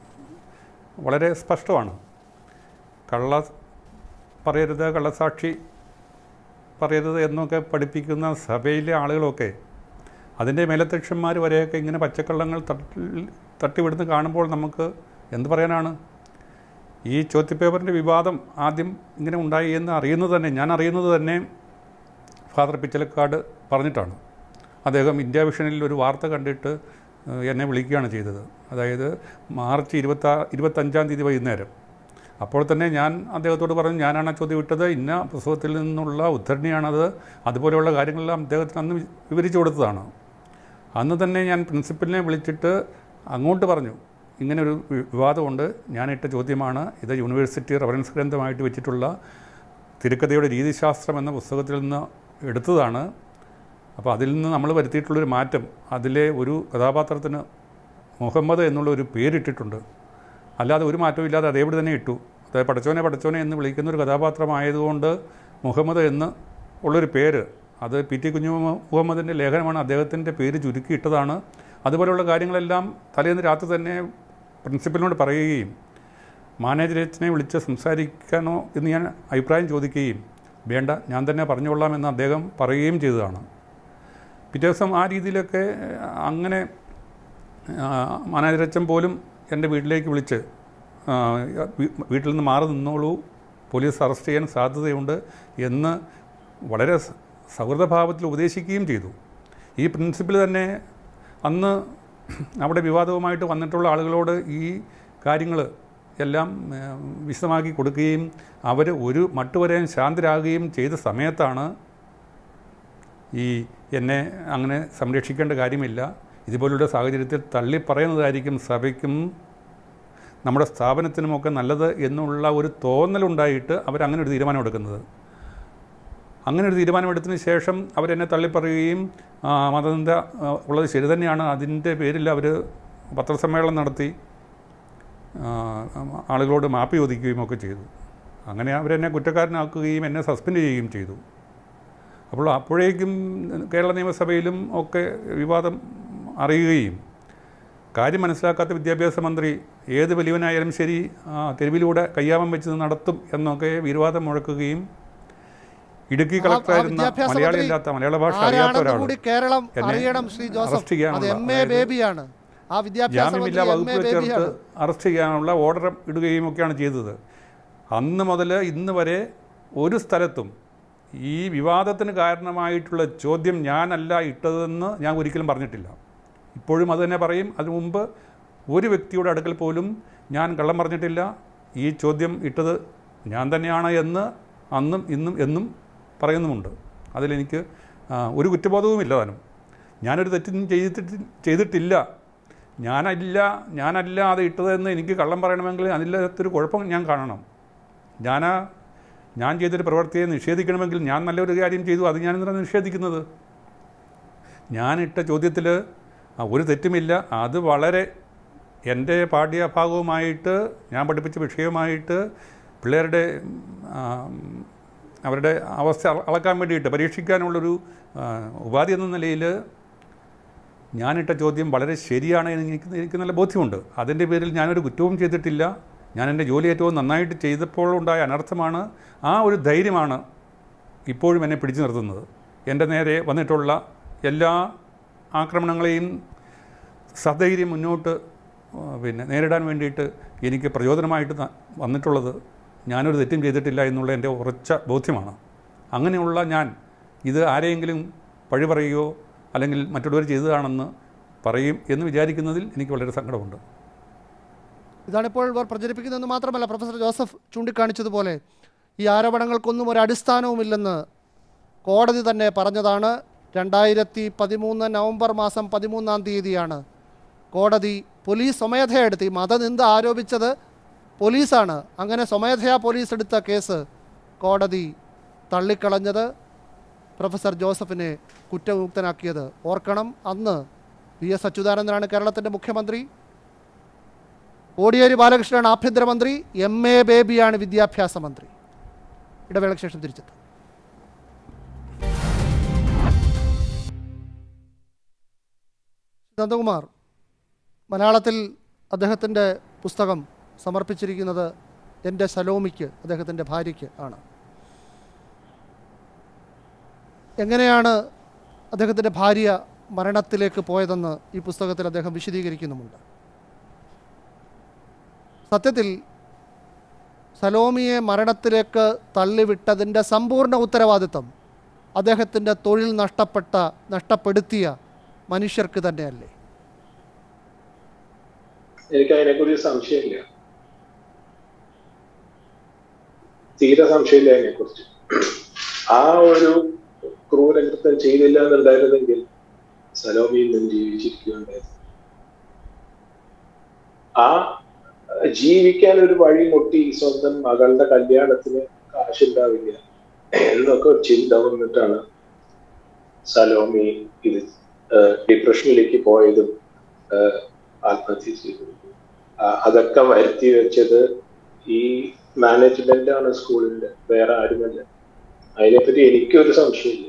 വളരെ സ്പഷ്ടമാണ് കള്ള പറയരുത് കള്ളസാക്ഷി പറയരുത് എന്നൊക്കെ പഠിപ്പിക്കുന്ന സഭയിലെ ആളുകളൊക്കെ അതിൻ്റെ മേലധ്യക്ഷന്മാർ വരെയൊക്കെ ഇങ്ങനെ പച്ചക്കള്ളങ്ങൾ തട്ടി തട്ടിവിടുന്ന് കാണുമ്പോൾ നമുക്ക് എന്ത് പറയാനാണ് ഈ ചോദ്യപേപ്പറിൻ്റെ വിവാദം ആദ്യം ഇങ്ങനെ ഉണ്ടായി എന്ന് അറിയുന്നത് തന്നെ ഞാൻ അറിയുന്നത് തന്നെ ഫാദർ പിച്ചലക്കാട് പറഞ്ഞിട്ടാണ് അദ്ദേഹം ഇന്ത്യ വിഷനിൽ ഒരു വാർത്ത കണ്ടിട്ട് ഏഹ്, എന്നെ വിളിക്കുകയാണ് ചെയ്തത് അതായത് മാർച്ച് ഇരുപത്താ ഇരുപത്തഞ്ചാം തീയതി വൈകുന്നേരം അപ്പോൾ തന്നെ ഞാൻ അദ്ദേഹത്തോട് പറഞ്ഞു ഞാനാണ് ആ ചോദ്യം വിട്ടത് ഇന്ന പുസ്തകത്തിൽ നിന്നുള്ള ഉദ്ധരണിയാണത് അതുപോലെയുള്ള കാര്യങ്ങളെല്ലാം അദ്ദേഹത്തിന് അന്ന് വി- വിവരിച്ചു കൊടുത്തതാണ് അന്ന് തന്നെ ഞാൻ പ്രിൻസിപ്പലിനെ വിളിച്ചിട്ട് അങ്ങോട്ട് പറഞ്ഞു ഇങ്ങനെ ഒരു വി- വിവാദമുണ്ട് ഞാനിട്ട ചോദ്യമാണ് ഇത് യൂണിവേഴ്സിറ്റി റഫറൻസ് ഗ്രന്ഥമായിട്ട് വെച്ചിട്ടുള്ള തിരുക്കഥയുടെ രീതിശാസ്ത്രം എന്ന പുസ്തകത്തിൽ നിന്ന് എടുത്തതാണ് അപ്പോൾ അതിൽ നിന്ന് നമ്മൾ വരുത്തിയിട്ടുള്ളൊരു മാറ്റം അതിലെ ഒരു കഥാപാത്രത്തിന് മുഹമ്മദ് എന്നുള്ള ഒരു പേരിട്ടിട്ടുണ്ട് അല്ലാതെ ഒരു മാറ്റവും ഇല്ലാതെ അതേപടി തന്നെ ഇട്ടു അതായത് പടച്ചോനെ പടച്ചോനെ എന്ന് വിളിക്കുന്ന ഒരു കഥാപാത്രമായതുകൊണ്ട് മുഹമ്മദ് എന്ന് ഉള്ളൊരു പേര് അത് പി ടി കുഞ്ഞു മുഹമ്മദിൻ്റെ ലേഖനമാണ് അദ്ദേഹത്തിൻ്റെ പേര് ചുരുക്കിയിട്ടതാണ് അതുപോലെയുള്ള കാര്യങ്ങളെല്ലാം തലേന്ന് രാത്രി തന്നെ പ്രിൻസിപ്പലിനോട് പറയുകയും മാനേജരച്ചനെ വിളിച്ച് സംസാരിക്കാനോ എന്ന് ഞാൻ അഭിപ്രായം ചോദിക്കുകയും വേണ്ട ഞാൻ തന്നെ പറഞ്ഞുകൊള്ളാം എന്ന് അദ്ദേഹം പറയുകയും ചെയ്തതാണ് പിറ്റേ ദിവസം ആ രീതിയിലൊക്കെ അങ്ങനെ ആ, മാനേജരച്ചൻ പോലും എൻ്റെ വീട്ടിലേക്ക് വിളിച്ച് ആ, വീ- വീട്ടിൽ നിന്ന് മാറി നിന്നോളൂ പോലീസ് അറസ്റ്റ് ചെയ്യാൻ സാധ്യതയുണ്ട് എന്ന് വളരെ സ- സൗഹൃദഭാവത്തിൽ ഉപദേശിക്കുകയും ചെയ്തു ഈ പ്രിൻസിപ്പൽ തന്നെ അന്ന് അവിടെ വിവാദവുമായിട്ട് വന്നിട്ടുള്ള ആളുകളോട് ഈ കാര്യങ്ങൾ എല്ലാം ഏ, വിശദമാക്കി കൊടുക്കുകയും അവർ ഒരു മട്ടുവരെയും ശാന്തരാകുകയും ചെയ്ത സമയത്താണ് ഈ എന്നെ അങ്ങനെ സംരക്ഷിക്കേണ്ട കാര്യമില്ല ഇതുപോലുള്ള സാഹചര്യത്തിൽ തള്ളി പറയുന്നതായിരിക്കും സഭയ്ക്കും നമ്മുടെ സ്ഥാപനത്തിനുമൊക്കെ നല്ലത് എന്നുള്ള ഒരു തോന്നലുണ്ടായിട്ട് അവരങ്ങനെ ഒരു തീരുമാനം എടുക്കുന്നത് അങ്ങനെ ഒരു തീരുമാനമെടുത്തതിന് ശേഷം അവരെന്നെ തള്ളിപ്പറയുകയും ആ, മതനിന്ദ ആ, ഉള്ളത് ശരി തന്നെയാണ് അതിൻ്റെ പേരിൽ അവർ പത്രസമ്മേളനം നടത്തി ആ, ആളുകളോട് മാപ്പ് ചോദിക്കുകയും ഒക്കെ ചെയ്തു അങ്ങനെ അവരെന്നെ കുറ്റക്കാരനാക്കുകയും എന്നെ സസ്പെൻഡ് ചെയ്യുകയും ചെയ്തു അപ്പോൾ അപ്പോഴേക്കും കേരള നിയമസഭയിലും ഒക്കെ വിവാദം അറിയുകയും കാര്യം മനസ്സിലാക്കാത്ത വിദ്യാഭ്യാസ മന്ത്രി ഏത് വലിയവനായാലും ശരി ആ, തെരുവിലൂടെ കയ്യാമം വെച്ച് നടത്തും എന്നൊക്കെ വിവാദം മുഴക്കുകയും ഇടുക്കി ആ- ആ കളക്ടറായിരുന്ന വിദ്യാഭ്യാസ മലയാളി മന്ത്രി അല്ലാത്ത മലയാള ഭാഷ അറിയാത്ത ആരാണെന്ന് ഒരാൾ കൂടി കേരളം എന്നെ അറിയണം ശ്രീ ജോസഫ് അറസ്റ്റ് ചെയ്യാനുള്ള, അത് എം എ അതായത് ബേബിയാണ് ആ വിദ്യാഭ്യാസ മന്ത്രി ജാമ്യമില്ലാ എം എ വകുപ്പ് ചേർത്ത് ബേബിയാണ് അറസ്റ്റ് ചെയ്യാനുള്ള ഓർഡർ ഇടുകയും ഒക്കെയാണ് ചെയ്തത് അന്ന് മുതൽ ഇന്ന് വരെ ഒരു സ്ഥലത്തും ഈ വിവാദത്തിന് കാരണമായിട്ടുള്ള ചോദ്യം ഞാനല്ല ഇട്ടതെന്ന് ഞാൻ ഒരിക്കലും പറഞ്ഞിട്ടില്ല ഇപ്പോഴും അത് തന്നെ പറയും അതിനു മുമ്പ് ഒരു വ്യക്തിയുടെ അടുക്കൽ പോലും ഞാൻ കള്ളം പറഞ്ഞിട്ടില്ല ഈ ചോദ്യം ഇട്ടത് ഞാൻ തന്നെയാണ് എന്ന് അന്നും ഇന്നും എന്നും പറയുന്നുമുണ്ട് അതിലെനിക്ക് ആ, ഒരു കുറ്റബോധവുമില്ല താനും ഞാനൊരു തെറ്റും ചെയ്തിട്ട് ചെയ്തിട്ടില്ല ഞാനല്ല ഞാനല്ല അത് ഇട്ടതെന്ന് എനിക്ക് കള്ളം പറയണമെങ്കിൽ അതിലത്തൊരു കുഴപ്പം ഞാൻ കാണണം ഞാനാ ഞാൻ ചെയ്തൊരു പ്രവൃത്തിയെ നിഷേധിക്കണമെങ്കിൽ ഞാൻ നല്ലൊരു കാര്യം ചെയ്തു അത് ഞാനെന്തിനാണ് നിഷേധിക്കുന്നത് ഞാനിട്ട ചോദ്യത്തിൽ ഒരു തെറ്റുമില്ല അത് വളരെ എൻ്റെ പാഠ്യഭാഗവുമായിട്ട് ഞാൻ പഠിപ്പിച്ച വിഷയവുമായിട്ട് പിള്ളേരുടെ ആ, അവരുടെ അവസ്ഥ അള- അളക്കാൻ വേണ്ടിയിട്ട് പരീക്ഷിക്കാനുള്ളൊരു ആ, ഉപാധി എന്ന നിലയിൽ ഞാനിട്ട ചോദ്യം വളരെ ശരിയാണ് എന്ന് എനിക്ക് എനിക്ക് നല്ല ബോധ്യമുണ്ട് അതിൻ്റെ പേരിൽ ഞാനൊരു കുറ്റവും ചെയ്തിട്ടില്ല ഞാൻ എൻ്റെ ജോലി ഏറ്റവും നന്നായിട്ട് ചെയ്തപ്പോൾ ഉണ്ടായ അനർത്ഥമാണ് ആ ഒരു ധൈര്യമാണ് ഇപ്പോഴും എന്നെ പിടിച്ചു നിർത്തുന്നത് എൻ്റെ നേരെ വന്നിട്ടുള്ള എല്ലാ ആക്രമണങ്ങളെയും സധൈര്യം മുന്നോട്ട് ആ, പിന്നെ നേരിടാൻ വേണ്ടിയിട്ട് എനിക്ക് പ്രചോദനമായിട്ട് ന- വന്നിട്ടുള്ളത് ഞാനൊരു തെറ്റും ചെയ്തിട്ടില്ല എന്നുള്ള എൻ്റെ ഉറച്ച ബോധ്യമാണ് അങ്ങനെയുള്ള ഞാൻ ഇത് ആരെയെങ്കിലും പഴി പറയുകയോ അല്ലെങ്കിൽ മറ്റുള്ളവർ ചെയ്തതാണെന്ന് പറയും എന്ന് വിചാരിക്കുന്നതിൽ എനിക്ക് വളരെ സങ്കടമുണ്ട് ഇതാണിപ്പോൾ ഇവർ പ്രചരിപ്പിക്കുന്നതെന്ന് മാത്രമല്ല പ്രൊഫസർ ജോസഫ് ചൂണ്ടിക്കാണിച്ചതുപോലെ ഈ ആരോപണങ്ങൾക്കൊന്നും ഒരു അടിസ്ഥാനവുമില്ലെന്ന് കോടതി തന്നെ പറഞ്ഞതാണ് രണ്ടായിരത്തി പതിമൂന്ന് നവംബർ മാസം പതിമൂന്നാം തീയതിയാണ് കോടതി പോലീസ് സ്വമേധയാ എടുത്ത് ഈ മതനിന്ദ ആരോപിച്ചത് പോലീസാണ് അങ്ങനെ സ്വമേധയാ പോലീസ് എടുത്ത കേസ് കോടതി തള്ളിക്കളഞ്ഞത് പ്രൊഫസർ ജോസഫിനെ കുറ്റമുക്തനാക്കിയത് ഓർക്കണം അന്ന് വി എസ് അച്യുതാനന്ദനാണ് കേരളത്തിൻ്റെ മുഖ്യമന്ത്രി കോടിയേരി ബാലകൃഷ്ണനാണ് ആഭ്യന്തരമന്ത്രി എം എ ബേബിയാണ് വിദ്യാഭ്യാസ മന്ത്രി ഇടവേളയ്ക്ക് ശേഷം തിരിച്ചെത്തും നന്ദകുമാർ മലയാളത്തിൽ അദ്ദേഹത്തിൻ്റെ പുസ്തകം സമർപ്പിച്ചിരിക്കുന്നത് എൻ്റെ സലോമിക്ക് അദ്ദേഹത്തിൻ്റെ ഭാര്യയ്ക്ക് ആണ് എങ്ങനെയാണ് അദ്ദേഹത്തിൻ്റെ ഭാര്യ മരണത്തിലേക്ക് പോയതെന്ന് ഈ പുസ്തകത്തിൽ അദ്ദേഹം വിശദീകരിക്കുന്നുമുണ്ട് സത്യത്തിൽ സലോമിയെ മരണത്തിലേക്ക് തള്ളിവിട്ടതിൻ്റെ സമ്പൂർണ്ണ ഉത്തരവാദിത്വം അദ്ദേഹത്തിൻ്റെ തൊഴിൽ നഷ്ടപ്പെട്ട നഷ്ടപ്പെടുത്തിയ മനുഷ്യർക്ക് തന്നെയല്ലേ എനിക്ക് അതിനെക്കുറിച്ച് സംശയമില്ല തീരെ സംശയമില്ല അതിനെക്കുറിച്ച് ആ ഒരു ക്രൂരകൃത്യം ചെയ്തില്ല എന്നുണ്ടായിരുന്നെങ്കിൽ സലോമിയിൽ നിന്ന് ജീവിച്ചിരിക്കുകയുണ്ടായിരുന്നു ആ ജീവിക്കാൻ ഒരു വഴി മുട്ടി സ്വന്തം മകളുടെ കല്യാണത്തിന് കാശുണ്ടാവില്ല എന്നൊക്കെ ഒരു ചിന്ത വന്നിട്ടാണ് സലോമി ഇത് ഡിപ്രഷനിലേക്ക് പോയതും ഏഹ് ആത്മഹത്യ ചെയ്തത് ആ, അതൊക്കെ വരുത്തി വെച്ചത് ഈ മാനേജ്മെന്റ് ആണ് സ്കൂളിന്റെ വേറെ ആരുമല്ല അതിനെപ്പറ്റി എനിക്കൊരു സംശയമില്ല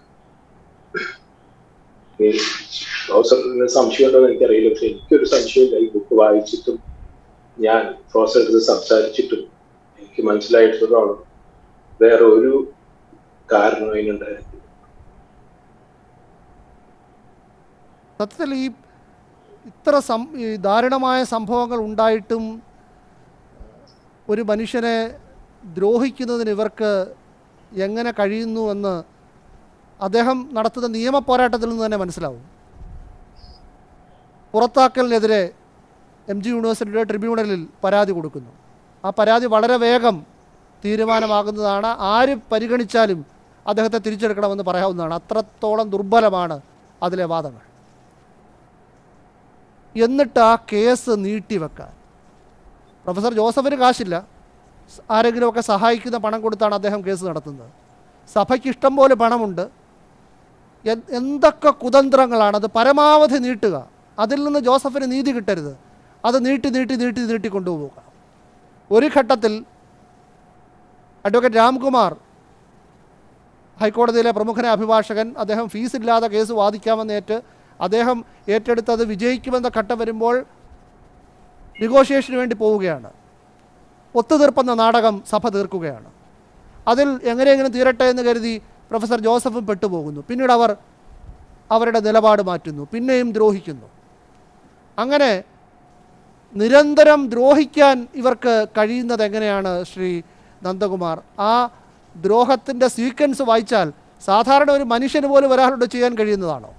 ഈ പ്രൊഫസറിന് സംശയമുണ്ടോ എന്ന് എനിക്കറിയില്ല പക്ഷെ എനിക്കൊരു സംശയമില്ല ഈ ബുക്ക് വായിച്ചിട്ടും ഞാൻ പ്രൊഫസറുടെ സംസാരിച്ചിട്ടും എനിക്ക് മനസ്സിലായിട്ടുള്ളതാണ് വേറെ ഒരു കാരണം അതിനുണ്ടായിരുന്നു സത്യത്തിൽ ഈ ഇത്ര സം ഈ ദാരുണമായ സംഭവങ്ങൾ ഉണ്ടായിട്ടും ഒരു മനുഷ്യനെ ദ്രോഹിക്കുന്നതിന് ഇവർക്ക് എങ്ങനെ കഴിയുന്നു എന്ന് അദ്ദേഹം നടത്തുന്ന നിയമ പോരാട്ടത്തിൽ നിന്ന് തന്നെ മനസ്സിലാവും പുറത്താക്കലിനെതിരെ എം ജി യൂണിവേഴ്സിറ്റിയുടെ ട്രിബ്യൂണലിൽ പരാതി കൊടുക്കുന്നു ആ പരാതി വളരെ വേഗം തീരുമാനമാകുന്നതാണ് ആര് പരിഗണിച്ചാലും അദ്ദേഹത്തെ തിരിച്ചെടുക്കണമെന്ന് പറയാവുന്നതാണ് അത്രത്തോളം ദുർബലമാണ് അതിലെ വാദങ്ങൾ എന്നിട്ട് ആ കേസ് നീട്ടിവെക്കാൻ പ്രൊഫസർ ജോസഫിന് കാശില്ല സ് ആരെങ്കിലുമൊക്കെ സഹായിക്കുന്ന പണം കൊടുത്താണ് അദ്ദേഹം കേസ് നടത്തുന്നത് സഭയ്ക്ക് ഇഷ്ടം പോലെ പണമുണ്ട് എ- എന്തൊക്കെ കുതന്ത്രങ്ങളാണ് അത് പരമാവധി നീട്ടുക അതിൽ നിന്ന് ജോസഫിന് നീതി കിട്ടരുത് അത് നീട്ടി നീട്ടി നീട്ടി നീട്ടി കൊണ്ടുപോവുക ഒരു ഘട്ടത്തിൽ അഡ്വക്കേറ്റ് രാംകുമാർ ഹൈക്കോടതിയിലെ പ്രമുഖനായ അഭിഭാഷകൻ അദ്ദേഹം ഫീസില്ലാതെ കേസ് വാദിക്കാമെന്നേറ്റ് അദ്ദേഹം ഏറ്റെടുത്തത് വിജയിക്കുമെന്ന ഘട്ടം വരുമ്പോൾ നെഗോഷിയേഷന് വേണ്ടി പോവുകയാണ് ഒത്തുതീർപ്പെന്ന നാടകം സഭ തീർക്കുകയാണ് അതിൽ എങ്ങനെയെങ്കിലും തീരട്ടെ എന്ന് കരുതി പ്രൊഫസർ ജോസഫും പെട്ടുപോകുന്നു പിന്നീട് അവർ അവരുടെ നിലപാട് മാറ്റുന്നു പിന്നെയും ദ്രോഹിക്കുന്നു അങ്ങനെ നിരന്തരം ദ്രോഹിക്കാൻ ഇവർക്ക് കഴിയുന്നത് എങ്ങനെയാണ് ശ്രീ നന്ദകുമാർ ആ ദ്രോഹത്തിൻ്റെ സീക്വൻസ് വായിച്ചാൽ സാധാരണ ഒരു മനുഷ്യന് പോലും ഒരാളോട് ചെയ്യാൻ കഴിയുന്നതാണോ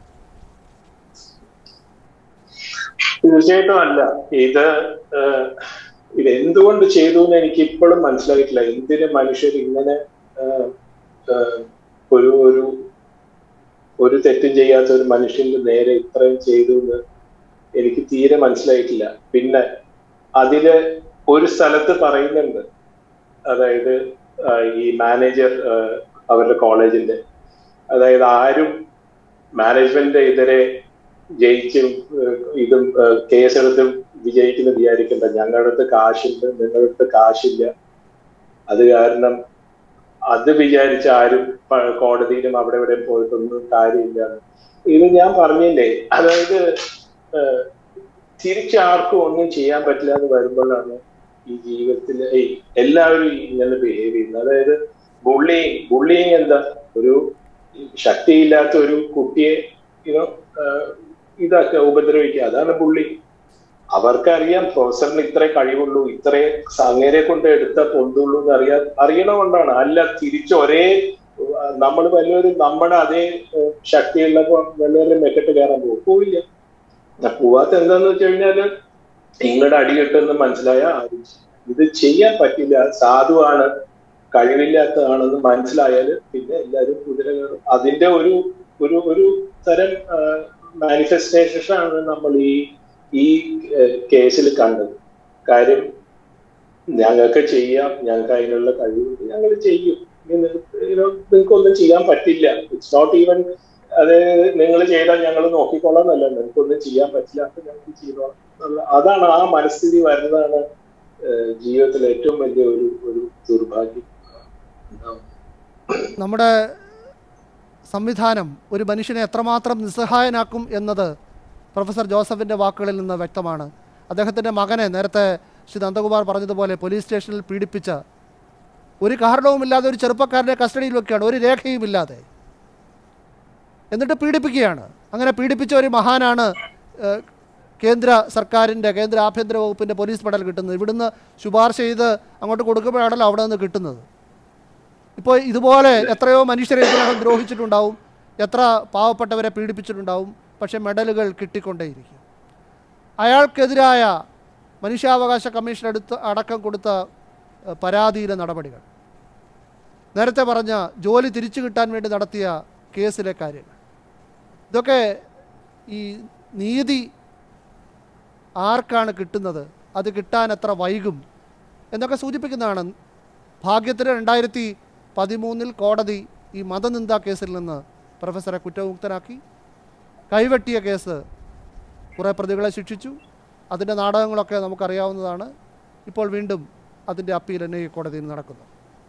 തീർച്ചയായിട്ടും അല്ല ഇത് ഏഹ്, ഇത് എന്തുകൊണ്ട് ചെയ്തു എന്ന് എനിക്ക് ഇപ്പോഴും മനസ്സിലായിട്ടില്ല എന്തിന് മനുഷ്യർ ഇങ്ങനെ ഏഹ്, ഏഹ്, ഒരു ഒരു ഒരു തെറ്റും ചെയ്യാത്ത ഒരു മനുഷ്യന്റെ നേരെ ഇത്രയും ചെയ്തു എന്ന് എനിക്ക് തീരെ മനസ്സിലായിട്ടില്ല പിന്നെ അതില് ഒരു സ്ഥലത്ത് പറയുന്നുണ്ട് അതായത് ആ, ഈ മാനേജർ ആ, അവരുടെ കോളേജിന്റെ അതായത് ആരും മാനേജ്മെന്റിന്റെ എതിരെ ജയിച്ചും ഏഹ്, ഇതും ഏഹ്, കേസെടുത്തും വിജയിക്കുന്ന വിചാരിക്കണ്ട ഞങ്ങളുടെ അടുത്ത് കാശുണ്ട് നിങ്ങളുടെ അടുത്ത് കാശില്ല അത് കാരണം അത് വിചാരിച്ച ആരും പ- കോടതിയിലും അവിടെ ഇവിടെ പോയിട്ടൊന്നും കാര്യമില്ല ഇത് ഞാൻ പറഞ്ഞില്ലേ അതായത് ഏഹ്, തിരിച്ചാർക്കും ഒന്നും ചെയ്യാൻ പറ്റില്ല എന്ന് വരുമ്പോഴാണ് ഈ ജീവിതത്തിൽ ഏയ് എല്ലാവരും ഇങ്ങനെ ബിഹേവ് ചെയ്യുന്നത് അതായത് ബുള്ളിങ് ബുള്ളിങ് എന്താ ഒരു ശക്തിയില്ലാത്ത ഒരു കുട്ടിയെ യുനോ ഇതാക്കുക ഉപദ്രവിക്കുക അതാണ് ബുള്ളി അവർക്കറിയാം പ്രൊഫസറിന് ഇത്രേ കഴിവുള്ളൂ ഇത്രേ അങ്ങേരെ കൊണ്ട് എടുത്ത പൊന്തുള്ളൂ എന്ന് അറിയാൻ അറിയണ കൊണ്ടാണ് അല്ല തിരിച്ച് ഒരേ നമ്മൾ വല്ലവരും നമ്മുടെ അതേ ഏഹ്, ശക്തിയുള്ളപ്പോ വല്ലവരും മെക്കെട്ട് കയറാൻ പോകും പോവില്ല ഞാൻ പോവാത്ത എന്താന്ന് വെച്ച് കഴിഞ്ഞാല് നിങ്ങളുടെ അടി കിട്ടുമെന്ന് മനസ്സിലായ ആരും ചെയ്യില്ല. ഇത് ചെയ്യാൻ പറ്റില്ല സാധുവാണ് കഴിവില്ലാത്തതാണെന്ന് മനസ്സിലായാൽ പിന്നെ എല്ലാവരും കുതിര കയറും അതിന്റെ ഒരു ഒരു ഒരു തരം മാനിഫെസ്റ്റേഷൻ ആണ് നമ്മൾ ഈ ഈ കേസിൽ കണ്ടത് കാര്യം ഞങ്ങൾക്ക് ചെയ്യാം ഞങ്ങൾക്ക് അതിനുള്ള കഴിവുണ്ട് ഞങ്ങൾ ചെയ്യും നിങ്ങൾക്കൊന്നും ചെയ്യാൻ പറ്റില്ല ഇറ്റ്സ് നോട്ട് ഈവൻ അതായത് നിങ്ങൾ ചെയ്താൽ ഞങ്ങൾ നോക്കിക്കോളാം എന്നല്ല നിങ്ങൾക്കൊന്നും ചെയ്യാൻ പറ്റില്ല അപ്പൊ ഞങ്ങൾ ചെയ്തോളാം എന്നുള്ള- അതാണ് ആ മനസ്ഥിതി വരുന്നതാണ് ഏഹ്, ജീവിതത്തിലെ ഏറ്റവും വലിയ ഒരു ഒരു ദുർഭാഗ്യം ഉണ്ടാവും. നമ്മുടെ സംവിധാനം ഒരു മനുഷ്യനെ എത്രമാത്രം നിസ്സഹായനാക്കും എന്നത് പ്രൊഫസർ ജോസഫിൻ്റെ വാക്കുകളിൽ നിന്ന് വ്യക്തമാണ് അദ്ദേഹത്തിൻ്റെ മകനെ നേരത്തെ ശ്രീ നന്ദകുമാർ പറഞ്ഞതുപോലെ പോലീസ് സ്റ്റേഷനിൽ പീഡിപ്പിച്ച ഒരു കാരണവുമില്ലാതെ ഒരു ചെറുപ്പക്കാരനെ കസ്റ്റഡിയിൽ വെക്കുകയാണ് ഒരു രേഖയുമില്ലാതെ എന്നിട്ട് പീഡിപ്പിക്കുകയാണ് അങ്ങനെ പീഡിപ്പിച്ച ഒരു മഹാനാണ് ഏഹ്, കേന്ദ്ര സർക്കാരിൻ്റെ കേന്ദ്ര ആഭ്യന്തര വകുപ്പിൻ്റെ പോലീസ് മെഡൽ കിട്ടുന്നത് ഇവിടുന്ന് ശുപാർശ ചെയ്ത് അങ്ങോട്ട് കൊടുക്കുമ്പോഴാണല്ലോ അവിടെ നിന്ന് കിട്ടുന്നത് ഇപ്പോൾ ഇതുപോലെ എത്രയോ മനുഷ്യരെ ഇതിനകം ദ്രോഹിച്ചിട്ടുണ്ടാവും എത്ര പാവപ്പെട്ടവരെ പീഡിപ്പിച്ചിട്ടുണ്ടാവും പക്ഷേ മെഡലുകൾ കിട്ടിക്കൊണ്ടേയിരിക്കും അയാൾക്കെതിരായ മനുഷ്യാവകാശ കമ്മീഷൻ എടുത്ത് അടക്കം കൊടുത്ത ഏഹ്, പരാതിയിലെ നടപടികൾ നേരത്തെ പറഞ്ഞ ജോലി തിരിച്ചു കിട്ടാൻ വേണ്ടി നടത്തിയ കേസിലെ കാര്യങ്ങൾ ഇതൊക്കെ ഈ നീതി ആർക്കാണ് കിട്ടുന്നത് അത് കിട്ടാൻ എത്ര വൈകും എന്നൊക്കെ സൂചിപ്പിക്കുന്നതാണ് ഭാഗ്യത്തിന് രണ്ടായിരത്തി പതിമൂന്നിൽ കോടതി ഈ മതനിന്ദ കേസിൽ നിന്ന് പ്രൊഫസറെ കുറ്റമുക്തനാക്കി കൈവെട്ടിയ കേസ് കുറേ പ്രതികളെ ശിക്ഷിച്ചു അതിൻ്റെ നാടകങ്ങളൊക്കെ നമുക്കറിയാവുന്നതാണ് ഇപ്പോൾ വീണ്ടും അതിൻ്റെ അപ്പീൽ എൻ ഐ കോടതിയിൽ നടക്കുന്നു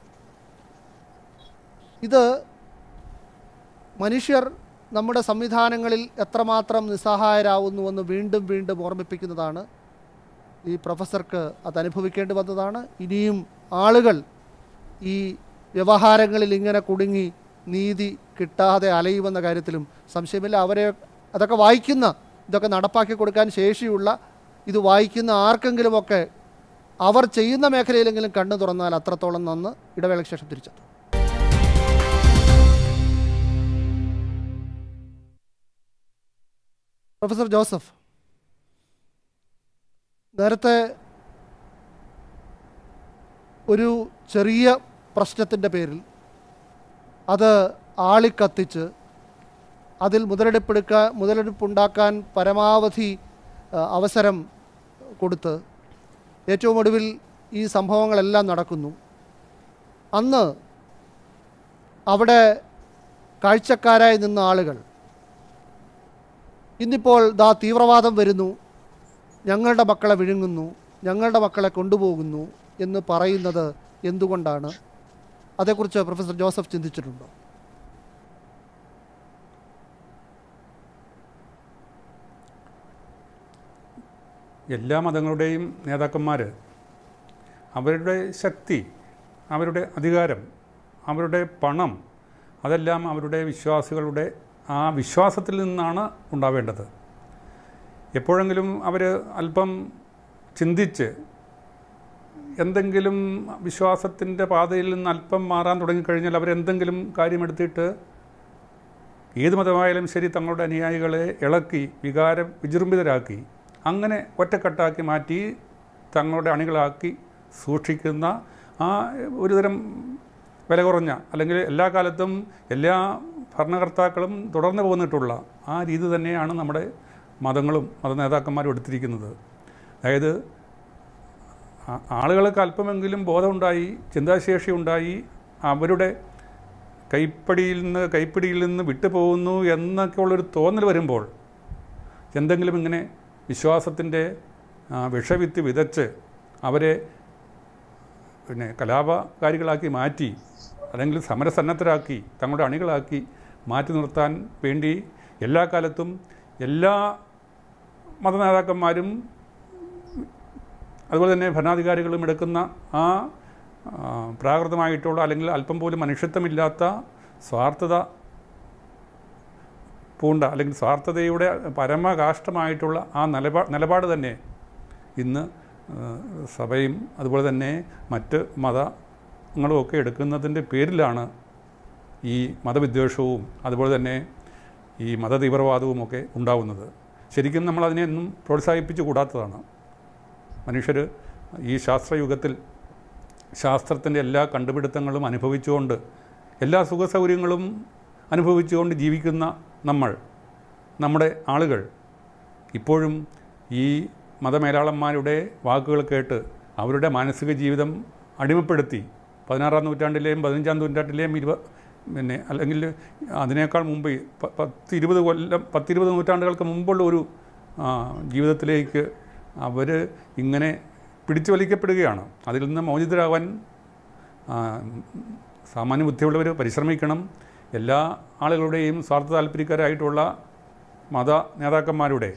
ഇത് മനുഷ്യർ നമ്മുടെ സംവിധാനങ്ങളിൽ എത്രമാത്രം നിസ്സഹായരാകുന്നുവെന്ന് വീണ്ടും വീണ്ടും ഓർമ്മിപ്പിക്കുന്നതാണ് ഈ പ്രൊഫസർക്ക് അത് അനുഭവിക്കേണ്ടി വന്നതാണ് ഇനിയും ആളുകൾ ഈ വ്യവഹാരങ്ങളിൽ ഇങ്ങനെ കുടുങ്ങി നീതി കിട്ടാതെ അലയുമെന്ന കാര്യത്തിലും സംശയമില്ല അവരെ അതൊക്കെ വായിക്കുന്ന ഇതൊക്കെ നടപ്പാക്കി കൊടുക്കാൻ ശേഷിയുള്ള ഇത് വായിക്കുന്ന ആർക്കെങ്കിലുമൊക്കെ അവർ ചെയ്യുന്ന മേഖലയിലെങ്കിലും കണ്ണു തുറന്നാൽ അത്രത്തോളം നന്ന് ഇടവേളയ്ക്ക് ശേഷം തിരിച്ചെത്തും പ്രൊഫസർ ജോസഫ് നേരത്തെ ഒരു ചെറിയ പ്രശ്നത്തിൻ്റെ പേരിൽ അത് ആളിക്കത്തിച്ച് അതിൽ മുതലെടുപ്പെടുക്കാൻ മുതലെടുപ്പുണ്ടാക്കാൻ പരമാവധി ആ, അവസരം കൊടുത്ത് ഏറ്റവും ഒടുവിൽ ഈ സംഭവങ്ങളെല്ലാം നടക്കുന്നു അന്ന് അവിടെ കാഴ്ചക്കാരായി നിന്ന ആളുകൾ ഇന്നിപ്പോൾ ദാ തീവ്രവാദം വരുന്നു ഞങ്ങളുടെ മക്കളെ വിഴുങ്ങുന്നു ഞങ്ങളുടെ മക്കളെ കൊണ്ടുപോകുന്നു എന്ന് പറയുന്നത് എന്തുകൊണ്ടാണ് അതേക്കുറിച്ച് പ്രൊഫസർ ജോസഫ് ചിന്തിച്ചിട്ടുണ്ടോ എല്ലാ മതങ്ങളുടെയും നേതാക്കന്മാർ അവരുടെ ശക്തി അവരുടെ അധികാരം അവരുടെ പണം അതെല്ലാം അവരുടെ വിശ്വാസികളുടെ ആ വിശ്വാസത്തിൽ നിന്നാണ് ഉണ്ടാവേണ്ടത് എപ്പോഴെങ്കിലും അവർ അല്പം ചിന്തിച്ച് എന്തെങ്കിലും വിശ്വാസത്തിൻ്റെ പാതയിൽ നിന്ന് അല്പം മാറാൻ തുടങ്ങിക്കഴിഞ്ഞാൽ അവരെന്തെങ്കിലും കാര്യമെടുത്തിട്ട് ഏത് മതമായാലും ശരി തങ്ങളുടെ അനുയായികളെ ഇളക്കി വികാരം വിജൃംഭിതരാക്കി അങ്ങനെ ഒറ്റക്കെട്ടാക്കി മാറ്റി തങ്ങളുടെ അണികളാക്കി സൂക്ഷിക്കുന്ന ആ ഒരുതരം വില കുറഞ്ഞ അല്ലെങ്കിൽ എല്ലാ കാലത്തും എല്ലാ ഭരണകർത്താക്കളും തുടർന്ന് പോന്നിട്ടുള്ള ആ രീതി തന്നെയാണ് നമ്മുടെ മതങ്ങളും മത നേതാക്കന്മാരും എടുത്തിരിക്കുന്നത് അതായത് ആ- ആളുകൾക്ക് അല്പമെങ്കിലും ബോധമുണ്ടായി ചിന്താശേഷി ഉണ്ടായി അവരുടെ കൈപ്പടിയിൽ നിന്ന് കൈപ്പിടിയിൽ നിന്ന് വിട്ടുപോകുന്നു എന്നൊക്കെയുള്ളൊരു തോന്നൽ വരുമ്പോൾ എന്തെങ്കിലും ഇങ്ങനെ വിശ്വാസത്തിൻ്റെ ആ, വിഷവിത്ത് വിതച്ച് അവരെ പിന്നെ കലാപകാരികളാക്കി മാറ്റി അല്ലെങ്കിൽ സമരസന്നദ്ധരാക്കി തങ്ങളുടെ അണികളാക്കി മാറ്റി നിർത്താൻ വേണ്ടി എല്ലാ കാലത്തും എല്ലാ മതനേതാക്കന്മാരും അതുപോലെ തന്നെ ഭരണാധികാരികളും എടുക്കുന്ന ആ ആ, പ്രാകൃതമായിട്ടുള്ള അല്ലെങ്കിൽ അല്പം പോലും മനുഷ്യത്വമില്ലാത്ത സ്വാർത്ഥത പൂണ്ട അല്ലെങ്കിൽ സ്വാർത്ഥതയുടെ പരമകാഷ്ടമായിട്ടുള്ള ആ നിലപാ നിലപാട് തന്നെ ഇന്ന് ആ, സഭയും അതുപോലെ തന്നെ മറ്റ് മതങ്ങളും ഒക്കെ എടുക്കുന്നതിൻ്റെ പേരിലാണ് ഈ മതവിദ്വേഷവും അതുപോലെ തന്നെ ഈ മതതീവ്രവാദവും ഒക്കെ ഉണ്ടാവുന്നത് ശരിക്കും നമ്മൾ അതിനെ ഒന്നും പ്രോത്സാഹിപ്പിച്ചു കൂടാത്തതാണ് മനുഷ്യർ ഈ ശാസ്ത്രയുഗത്തിൽ ശാസ്ത്രത്തിൻ്റെ എല്ലാ കണ്ടുപിടുത്തങ്ങളും അനുഭവിച്ചുകൊണ്ട് എല്ലാ സുഖസൗകര്യങ്ങളും അനുഭവിച്ചുകൊണ്ട് ജീവിക്കുന്ന നമ്മൾ നമ്മുടെ ആളുകൾ ഇപ്പോഴും ഈ മതമേലാളന്മാരുടെ വാക്കുകൾ കേട്ട് അവരുടെ മാനസിക ജീവിതം അടിമപ്പെടുത്തി പതിനാറാം നൂറ്റാണ്ടിലെയും പതിനഞ്ചാം നൂറ്റാണ്ടിലെയും ഇരുപ പിന്നെ അല്ലെങ്കിൽ അതിനേക്കാൾ മുമ്പ് പ- പത്ത് ഇരുപത് കൊല്ലം പത്തിരുപത് നൂറ്റാണ്ടുകൾക്ക് മുമ്പുള്ള ഒരു ആ, ജീവിതത്തിലേക്ക് അവർ ഇങ്ങനെ പിടിച്ചു വലിക്കപ്പെടുകയാണ് അതിൽ നിന്ന് മോചിതരാവാൻ ആ, സാമാന്യ ബുദ്ധിയുള്ളവർ പരിശ്രമിക്കണം എല്ലാ ആളുകളുടെയും സ്വാർത്ഥ താല്പര്യക്കാരായിട്ടുള്ള മത നേതാക്കന്മാരുടെ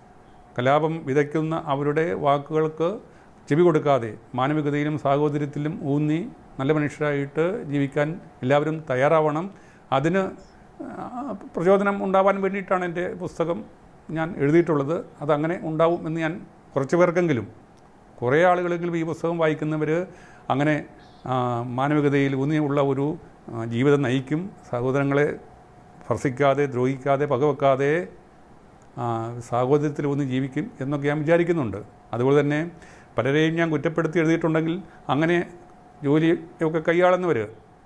കലാപം വിതയ്ക്കുന്ന അവരുടെ വാക്കുകൾക്ക് ചെവി കൊടുക്കാതെ മാനവികതയിലും സാഹോദര്യത്തിലും ഊന്നി നല്ല മനുഷ്യരായിട്ട് ജീവിക്കാൻ എല്ലാവരും തയ്യാറാവണം അതിന് ആ, പ്രചോദനം ഉണ്ടാവാൻ വേണ്ടിയിട്ടാണ് എൻ്റെ പുസ്തകം ഞാൻ എഴുതിയിട്ടുള്ളത് അതങ്ങനെ ഉണ്ടാവും എന്ന് ഞാൻ കുറച്ച് പേർക്കെങ്കിലും കുറേ ആളുകളെങ്കിലും ഈ പുസ്തകം വായിക്കുന്നവർ അങ്ങനെ ആ, മാനവികതയിൽ ഊന്നിയുള്ള ഒരു ആ, ജീവിതം നയിക്കും സഹോദരങ്ങളെ ഭർസിക്കാതെ ദ്രോഹിക്കാതെ പകവെക്കാതെ ആ, സാഹോദര്യത്തിൽ ഒന്ന് ജീവിക്കും എന്നൊക്കെ ഞാൻ വിചാരിക്കുന്നുണ്ട് അതുപോലെ തന്നെ പലരെയും ഞാൻ കുറ്റപ്പെടുത്തി എഴുതിയിട്ടുണ്ടെങ്കിൽ അങ്ങനെ ജോലിയൊക്കെ കൈയാളുന്നവർ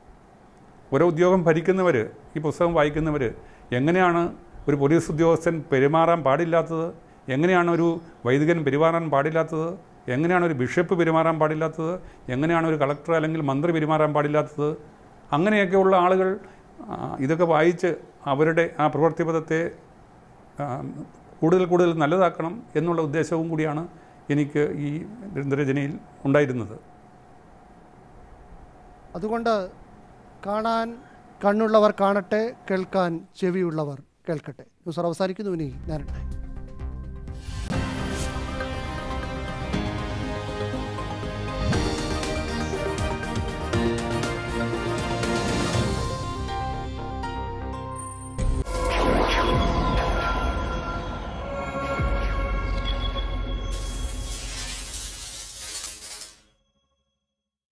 ഓരോ ഉദ്യോഗം ഭരിക്കുന്നവർ ഈ പുസ്തകം വായിക്കുന്നവർ എങ്ങനെയാണ് ഒരു പോലീസ് ഉദ്യോഗസ്ഥൻ പെരുമാറാൻ പാടില്ലാത്തത് എങ്ങനെയാണ് ഒരു വൈദികൻ പെരുമാറാൻ പാടില്ലാത്തത് എങ്ങനെയാണ് ഒരു ബിഷപ്പ് പെരുമാറാൻ പാടില്ലാത്തത് എങ്ങനെയാണ് ഒരു കളക്ടർ അല്ലെങ്കിൽ മന്ത്രി പെരുമാറാൻ പാടില്ലാത്തത് അങ്ങനെയൊക്കെയുള്ള ആളുകൾ ആ, ഇതൊക്കെ വായിച്ച് അവരുടെ ആ പ്രവൃത്തിപഥത്തെ ആ, കൂടുതൽ കൂടുതൽ നല്ലതാക്കണം എന്നുള്ള ഉദ്ദേശവും കൂടിയാണ് എനിക്ക് ഈ ഗ്രന്ഥരചനയിൽ ഉണ്ടായിരുന്നത് അതുകൊണ്ട് കാണാൻ കണ്ണുള്ളവർ കാണട്ടെ കേൾക്കാൻ ചെവിയുള്ളവർ കേൾക്കട്ടെ ന്യൂസ് അവസാനിക്കുന്നു ഇനി നേരട്ടെ